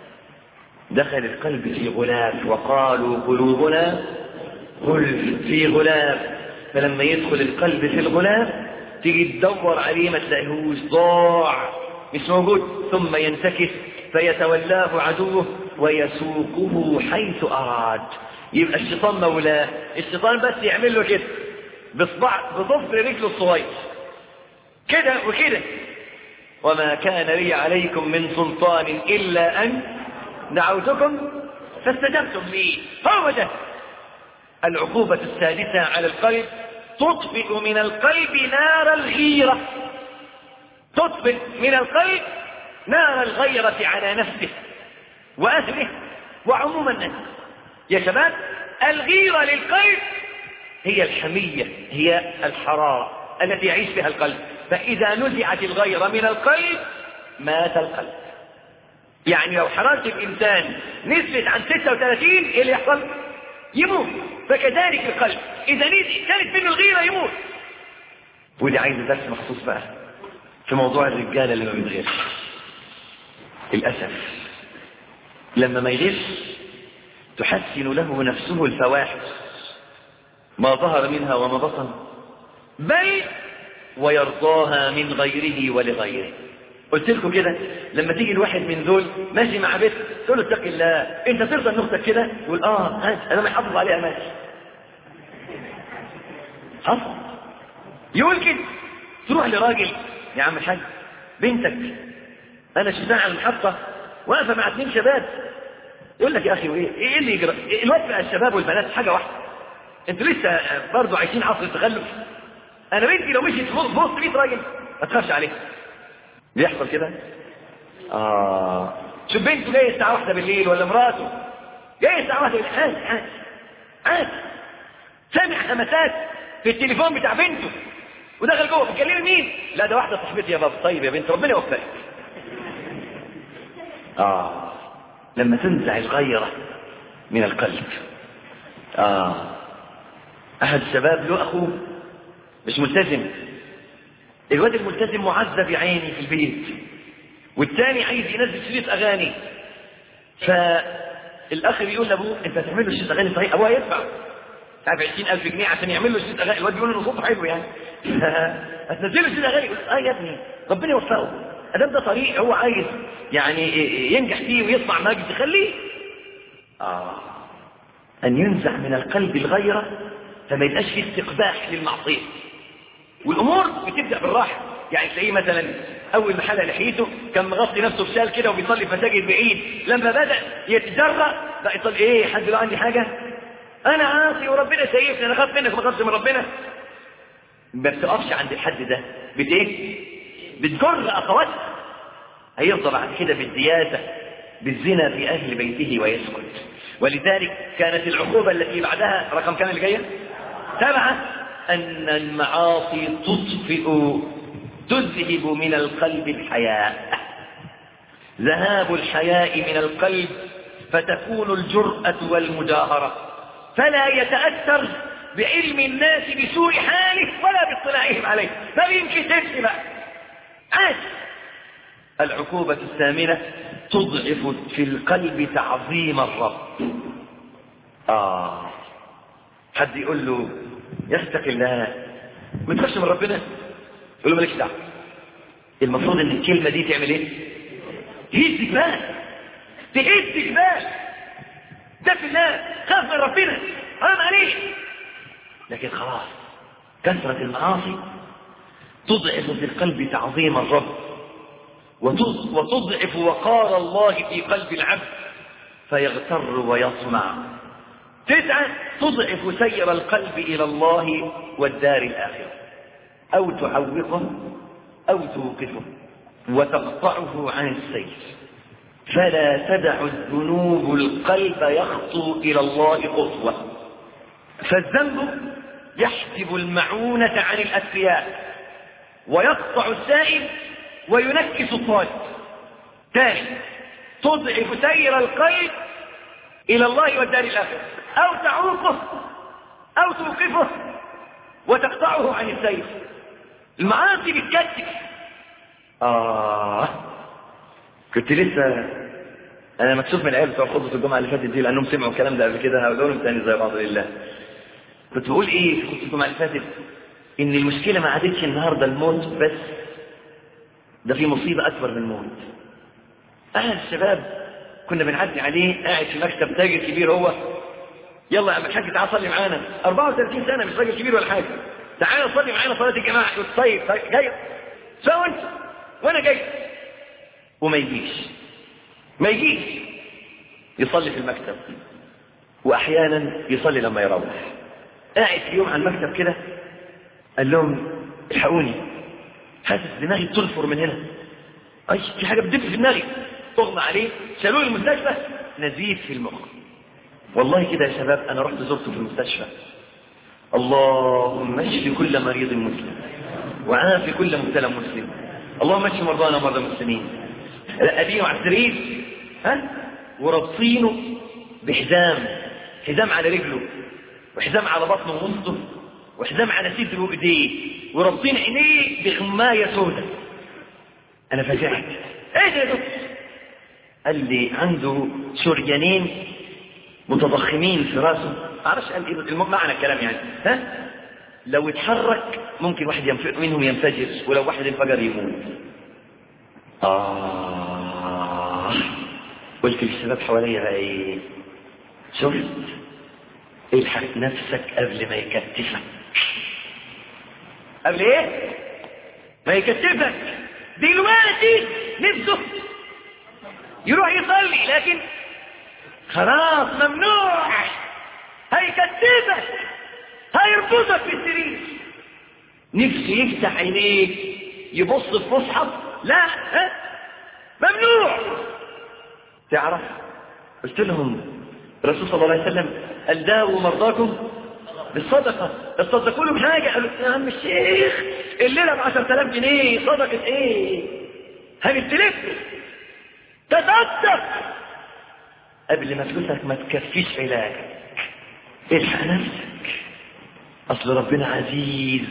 [SPEAKER 1] دخل القلب في غلاف وقالوا قلوبنا غلف في غلاف فلما يدخل القلب في الغلاف تيجي تدور عليه ما تلاقيهوش ضاع مش موجود ثم ينتكس فيتولاه عدوه ويسوقه حيث أراد يبقى الشيطان مولاه الشيطان بس يعمل له كده بصبع بضفر رجله الصغير كده وكده وما كان لي عليكم من سلطان إلا أن دعوتكم فاستجبتم لي هو ده العقوبة السادسة على القلب تطفئ من القلب نار الغيرة تطفئ من القلب نار الغيرة على نفسه وأهله وعموم الناس يا شباب الغيرة للقلب هي الحمية هي الحرارة التي يعيش بها القلب فإذا نزعت الغيرة من القلب مات القلب يعني لو حرارة الإنسان نزلت عن 36 إيه اللي يحصل؟ يموت فكذلك القلب إذا نزل كانت منه الغيرة يموت ودي عايز درس مخصوص بقى في موضوع الرجالة اللي ما بيتغيرش للأسف لما ما يغيرش تحسن له نفسه الفواحش ما ظهر منها وما بطن بل ويرضاها من غيره ولغيره قلت لكم كده لما تيجي الواحد من دول ماشي مع بنت تقول له اتق الله انت ترضى ان اختك كده يقول اه هات انا ما يحافظ عليها ماشي حصل يقول كده تروح لراجل يا عم الحاج بنتك انا شفتها على المحطه واقفه مع اثنين شباب يقول لك يا اخي وايه ايه اللي يجرى الوقت بقى الشباب والبنات حاجه واحده انتوا لسه برضه عايشين عصر التخلف انا بنتي لو مشيت في وسط 100 راجل ما تخافش عليها بيحصل كده اه شوف بنته جايه الساعه واحدة بالليل ولا مراته جايه الساعه واحدة بالليل عادي عادي عادي سامع همسات في التليفون بتاع بنته ودخل جوه بتكلمي مين لا ده واحده صاحبتي يا بابا طيب يا بنت ربنا يوفقك اه لما تنزع الغيره من القلب اه احد الشباب له اخوه مش ملتزم الواد الملتزم معذب يا عيني في البيت والتاني عايز ينزل شريط اغاني فالاخ بيقول لابوه انت هتعمل له شريط اغاني صحيح ابوه هيدفع عارف 20000 جنيه عشان يعمل له شريط اغاني الواد بيقول له صوته حلو يعني هتنزل له شريط اغاني اه يا ابني ربنا يوفقه ادام ده طريق هو عايز يعني ينجح فيه ويطلع مجد خليه اه ان ينزع من القلب الغيره فما يبقاش فيه استقباح للمعصيه والامور بتبدا بالراحه يعني تلاقيه مثلا اول ما حلق لحيته كان مغطي نفسه بشال كده وبيصلي في مساجد بعيد لما بدا يتجرأ بقى يصلي ايه حد له عندي حاجه انا عاصي وربنا سيفني انا خاف منك ما خافش من ربنا ما بتقفش عند الحد ده بت ايه بتجر اخواتها هيرضى بعد كده بالزياده بالزنا في اهل بيته ويسكت ولذلك كانت العقوبه التي بعدها رقم كام اللي جايه سبعه أن المعاصي تطفئ تذهب من القلب الحياء ذهاب الحياء من القلب فتكون الجرأة والمجاهرة فلا يتأثر بعلم الناس بسوء حاله ولا باطلاعهم عليه ما بينكسرش بقى عادي العقوبة الثامنة تضعف في القلب تعظيم الرب آه حد يقول له يتق الله ما تخافش من ربنا يقول له مالكش دعوه المفروض ان الكلمه دي تعمل ايه تهز جبال تهز جبال ده في الله خاف من ربنا حرام عليك لكن خلاص كثرة المعاصي تضعف في القلب تعظيم الرب وتضعف وقار الله في قلب العبد فيغتر ويطمع تسعة تضعف سير القلب إلى الله والدار الآخرة أو تعوقه أو توقفه وتقطعه عن السير فلا تدع الذنوب القلب يخطو إلى الله خطوة فالذنب يحجب المعونة عن الأسفياء ويقطع السائل وينكس الطالب ثاني تضعف سير القلب إلى الله والدار الآخرة أو تعوقه أو توقفه وتقطعه عن السير المعاصي بتكتك آه كنت لسه أنا مكسوف من العيال بتوع خطبة الجمعة اللي فاتت دي لأنهم سمعوا الكلام ده قبل كده هقول لهم تاني زي بعض لله كنت بقول إيه في خطبة الجمعة اللي فاتت إن المشكلة ما عادتش النهاردة الموت بس ده في مصيبة أكبر من الموت أهل الشباب كنا بنعدي عليه قاعد في مكتب تاجر كبير هو يلا يا عم الحاج تعال صلي معانا 34 سنة مش راجل كبير ولا حاجة تعال صلي معانا صلاة الجماعة يقول طيب طيب جاي سوا انت وانا جاي وما يجيش ما يجيش يصلي في المكتب واحيانا يصلي لما يروح قاعد في يوم على المكتب كده قال لهم الحقوني حاسس دماغي تنفر من هنا اي في حاجه بتدب في دماغي اغمى عليه شالوه المستشفى نزيف في المخ والله كده يا شباب انا رحت زرته في المستشفى اللهم اشف كل مريض مسلم وعافي كل مبتلى مسلم اللهم اشف مرضانا ومرضى المسلمين ادينه على السرير ها وربطينه بحزام حزام على رجله وحزام على بطنه ووسطه وحزام على صدره وايديه وربطين عينيه بغمايه سوداء انا فزعت ايه ده يا دكتور قال لي عنده شريانين متضخمين في راسه معرفش قال ايه الم- معنى الكلام يعني ها لو اتحرك ممكن واحد ينف... منهم ينفجر ولو واحد انفجر يموت آه قلت للشباب حواليا بقى ايه شفت الحق نفسك قبل ما يكتفك قبل ايه ما يكتفك دلوقتي نفسه يروح يصلي لكن خلاص ممنوع هيكتفك هيربطك في السرير نفسه يفتح عينيه يبص في مصحف لا ها ممنوع تعرف قلت لهم الرسول صلى الله عليه وسلم قال داووا مرضاكم بالصدقة تصدقوا له بحاجة قالوا يا عم الشيخ الليلة ب 10000 جنيه صدقة ايه هنستلف تصدق قبل ما فلوسك ما تكفيش علاجك الحق نفسك اصل ربنا عزيز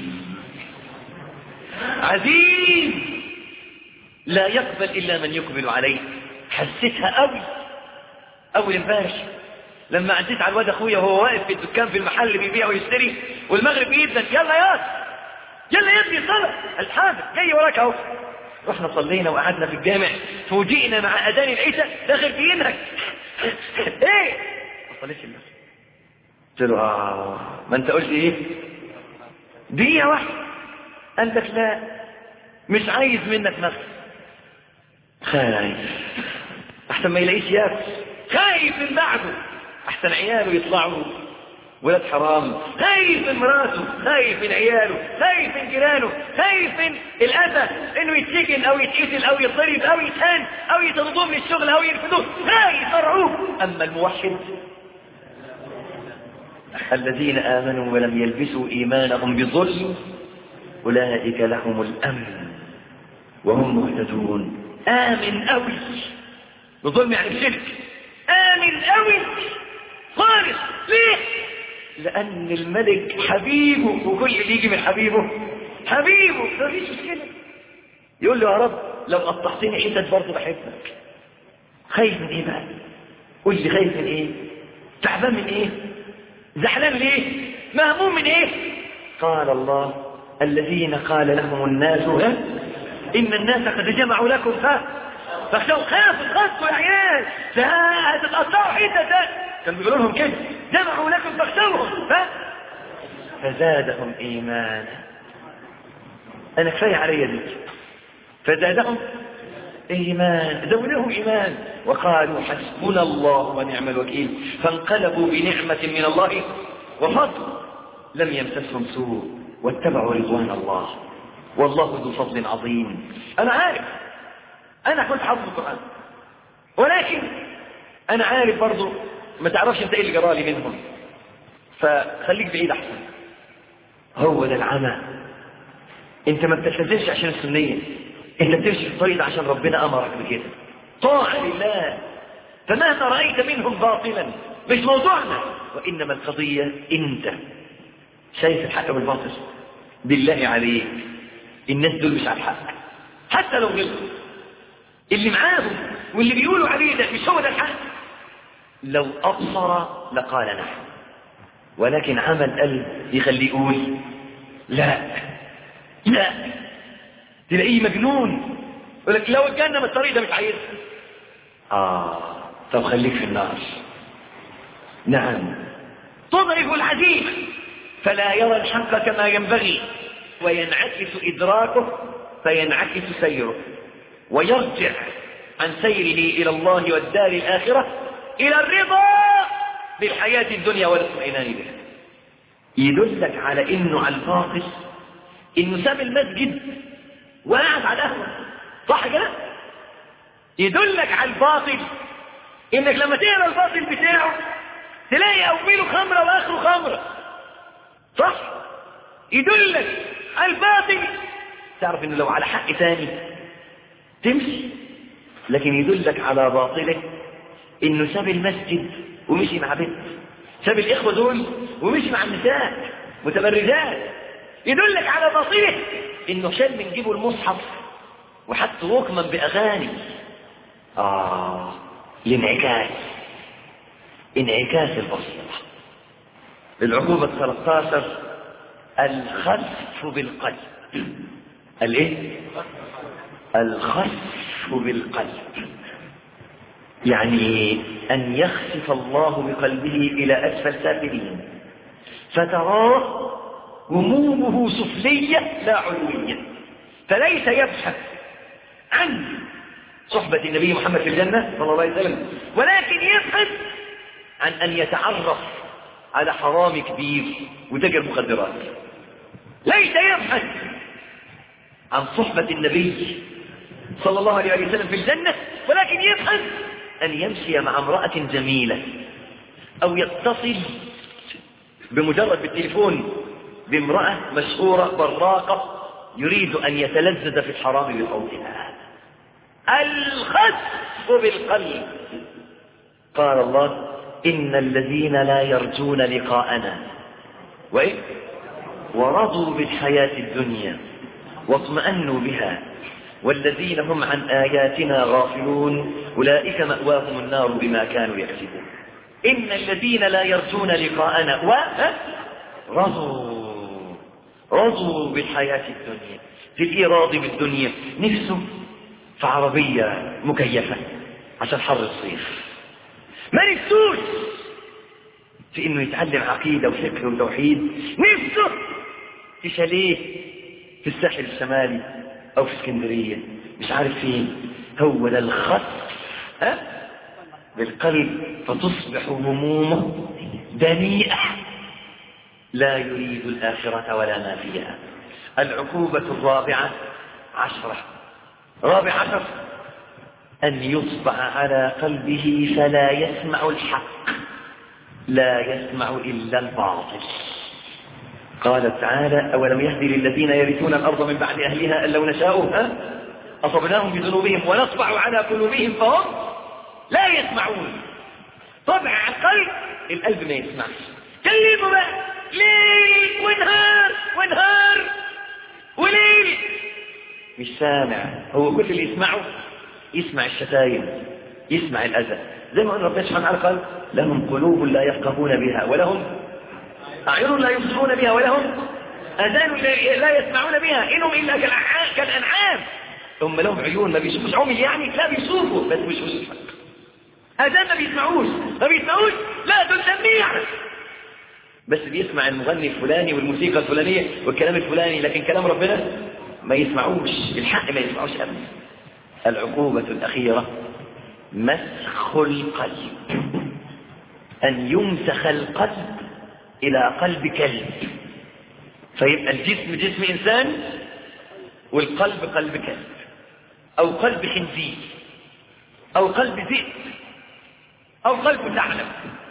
[SPEAKER 1] عزيز لا يقبل الا من يقبل عليه حسيتها قوي اول امبارح لما عديت على الواد اخويا وهو واقف في الدكان في المحل بيبيع ويشتري والمغرب بيدن يلا يا يلا يا ابني صلاه الحاضر جاي وراك اهو رحنا صلينا وقعدنا في الجامع فوجئنا مع اذان العشاء داخل فينك ايه ما صليتش المغرب قلت له اه ما انت قلت ايه دقيقه واحده قال لك لا مش عايز منك مغرب خايف احسن ما يلاقيش ياكل خايف من بعده احسن عياله يطلعوا ولاد حرام خايف من مراته خايف من عياله خايف من جيرانه خايف من الاذى انه يتسجن او يتقتل او يضرب او يتهان او يطردوه من الشغل او يرفضوه خايف يصرعوه اما الموحد الذين امنوا ولم يلبسوا ايمانهم بظلم اولئك لهم الامن وهم مهتدون امن قوي بظلم يعني بشرك امن قوي خالص ليه لان الملك حبيبه وكل اللي يجي من حبيبه حبيبه مفيش مشكله يقول له يا رب لو قطعتني حتت برضه بحبك خايف من ايه بقى قول لي خايف من ايه تعبان من ايه زعلان ليه مهموم من ايه قال الله الذين قال لهم الناس ها ان الناس قد جمعوا لكم ها فاخشوا خافوا خافوا يا عيال ده هتتقطعوا حته ده كانوا بيقولوا لهم كده جمعوا لكم فاخشوهم ها فزادهم ايمانا انا كفايه عليا دي فزادهم إيمان زودهم إيمان وقالوا حسبنا الله ونعم الوكيل فانقلبوا بنعمة من الله وفضل لم يمسسهم سوء واتبعوا رضوان الله والله ذو فضل عظيم أنا عارف أنا كنت حافظ القرآن ولكن أنا عارف برضو ما تعرفش أنت إيه اللي جرالي منهم فخليك بعيد أحسن هو ده العمى أنت ما بتلتزمش عشان السنية أنت بتمشي في الطريق عشان ربنا أمرك بكده طاعة لله فمهما رأيت منهم باطلا مش موضوعنا وإنما القضية أنت شايف الحق والباطل بالله عليك الناس دول مش على الحق حتى لو غلطوا اللي معاهم واللي بيقولوا عليه ده مش هو ده الحق لو أبصر لقال نعم ولكن عمل قلب يخليه يقول لا لا تلاقيه مجنون يقول لك لو الجنة من الطريق ده مش عايزها آه طب خليك في النار نعم تضرب العزيمة فلا يرى الحق كما ينبغي وينعكس إدراكه فينعكس سيره ويرجع عن سيره إلى الله والدار الآخرة إلى الرضا بالحياة الدنيا والاطمئنان بها يدلك على إنه على الباطل إنه ساب المسجد وقعد على القهوة صح كده؟ يدلك على الباطل إنك لما تقرا الباطل بتاعه تلاقي أوله خمرة وآخره خمرة صح؟ يدلك على الباطل تعرف إنه لو على حق ثاني تمشي لكن يدلك على باطله انه ساب المسجد ومشي مع بنت ساب الاخوه دول ومشي مع النساء متبرجات يدلك على باطله انه شال من جيبه المصحف وحط وكما باغاني اه الانعكاس انعكاس البصيره العقوبه 13 الخسف بالقلب الايه الخسف بالقلب يعني أن يخسف الله بقلبه إلى أسفل سافلين فتراه همومه سفلية لا علوية فليس يبحث عن صحبة النبي محمد في الجنة صلى الله عليه وسلم ولكن يبحث عن أن يتعرف على حرام كبير وتجر مخدرات ليس يبحث عن صحبة النبي صلى الله عليه وسلم في الجنة ولكن يبحث أن يمشي مع امرأة جميلة أو يتصل بمجرد بالتليفون بامرأة مشهورة براقة يريد أن يتلذذ في الحرام بصوتها الخسف بالقلب قال الله إن الذين لا يرجون لقاءنا وإيه ورضوا بالحياة الدنيا واطمأنوا بها والذين هم عن آياتنا غافلون أولئك مأواهم النار بما كانوا يكسبون إن الذين لا يرجون لقاءنا و رضوا رضوا بالحياة الدنيا في الإيراض بالدنيا نفسه في عربية مكيفة عشان حر الصيف ما نفسوش في انه يتعلم عقيدة وفقه وتوحيد نفسه في شاليه في الساحل الشمالي او في اسكندرية مش عارف فين هو ده الخط ها بالقلب فتصبح همومه دنيئة لا يريد الآخرة ولا ما فيها العقوبة الرابعة عشرة رابع عشر أن يطبع على قلبه فلا يسمع الحق لا يسمع إلا الباطل قال تعالى أولم يهدي للذين يرثون الأرض من بعد أهلها أن لو نشاء ها أصبناهم بذنوبهم ونطبع على قلوبهم فهم لا يسمعون طبع القلب القلب ما يسمعش كلمه بقى ليل ونهار ونهار وليل مش سامع هو كل اللي يسمعه يسمع الشتايم يسمع الأذى زي ما قال ربنا سبحانه وتعالى قال لهم قلوب لا يفقهون بها ولهم أعين لا يبصرون بها ولهم أذان لا يسمعون بها إنهم إلا كالأنعام هم لهم عيون ما بيشوفوش عمي يعني لا بيشوفوا بس مش مش أذان ما بيسمعوش ما بيسمعوش لا دول سميع بس بيسمع المغني الفلاني والموسيقى الفلانية والكلام الفلاني لكن كلام ربنا ما يسمعوش الحق ما يسمعوش أبدا العقوبة الأخيرة مسخ القلب أن يمسخ القلب إلى قلب كلب فيبقى الجسم جسم إنسان والقلب قلب كلب أو قلب خنزير أو قلب ذئب أو قلب ثعلب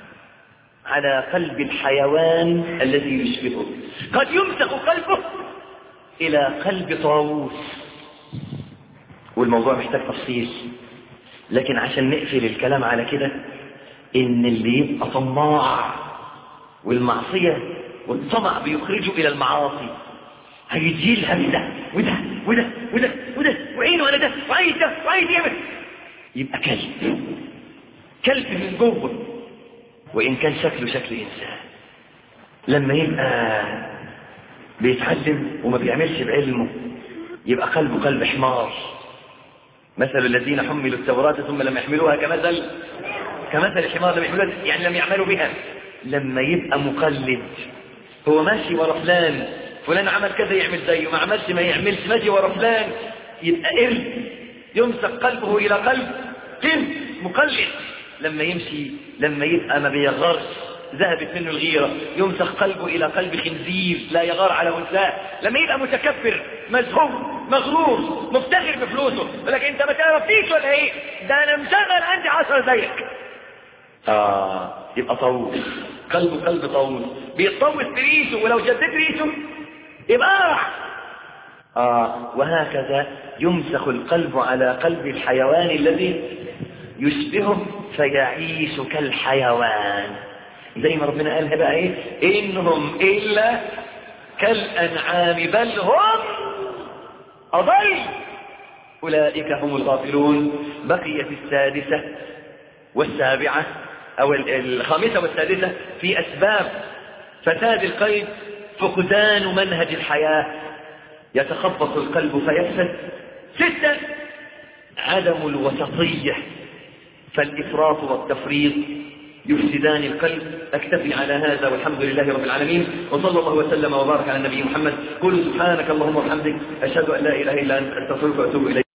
[SPEAKER 1] على قلب الحيوان الذي يشبهه قد يمسك قلبه إلى قلب طاووس والموضوع محتاج تفصيل لكن عشان نقفل الكلام على كده إن اللي يبقى طماع والمعصية والطمع بيخرجه إلى المعاصي هيجيلها بده وده وده وده وده وعينه على ده وعايز ده وعايز يعمل يبقى كلب كلب من جوه وإن كان شكله شكل إنسان لما يبقى بيتعلم وما بيعملش بعلمه يبقى قلبه قلب حمار مثل الذين حملوا التوراة ثم لم يحملوها كمثل كمثل الحمار لم يحملوها يعني لم يعملوا بها لما يبقى مقلد هو ماشي ورا فلان فلان عمل كذا يعمل زيه ما عملش ما يعملش ماشي ورا فلان يبقى قرد يمسك قلبه إلى قلب قرد مقلد لما يمشي لما يبقى ما بيغارش ذهبت منه الغيرة يمسخ قلبه إلى قلب خنزير لا يغار على أنثاه لما يبقى متكبر مزهوم مغرور مفتخر بفلوسه يقول لك أنت ما تعرفنيش ولا إيه ده أنا مشغل عندي عشرة زيك آه يبقى طاووس قلبه قلب طاووس بيتطوس بريشه ولو جدد ريشه يبقى آه وهكذا يمسخ القلب على قلب الحيوان الذي يشبهه فيعيش كالحيوان زي ما ربنا قالها بقى ايه انهم الا كالانعام بل هم اضل اولئك هم الغافلون بقيت السادسة والسابعة او الخامسة والسادسة في اسباب فساد القلب فقدان منهج الحياة يتخبط القلب فيفسد ستة عدم الوسطية فالإفراط والتفريط يفسدان القلب أكتفي على هذا والحمد لله رب العالمين وصلى الله وسلم وبارك على النبي محمد قل سبحانك اللهم وبحمدك أشهد أن لا إله إلا أنت أستغفرك وأتوب إليك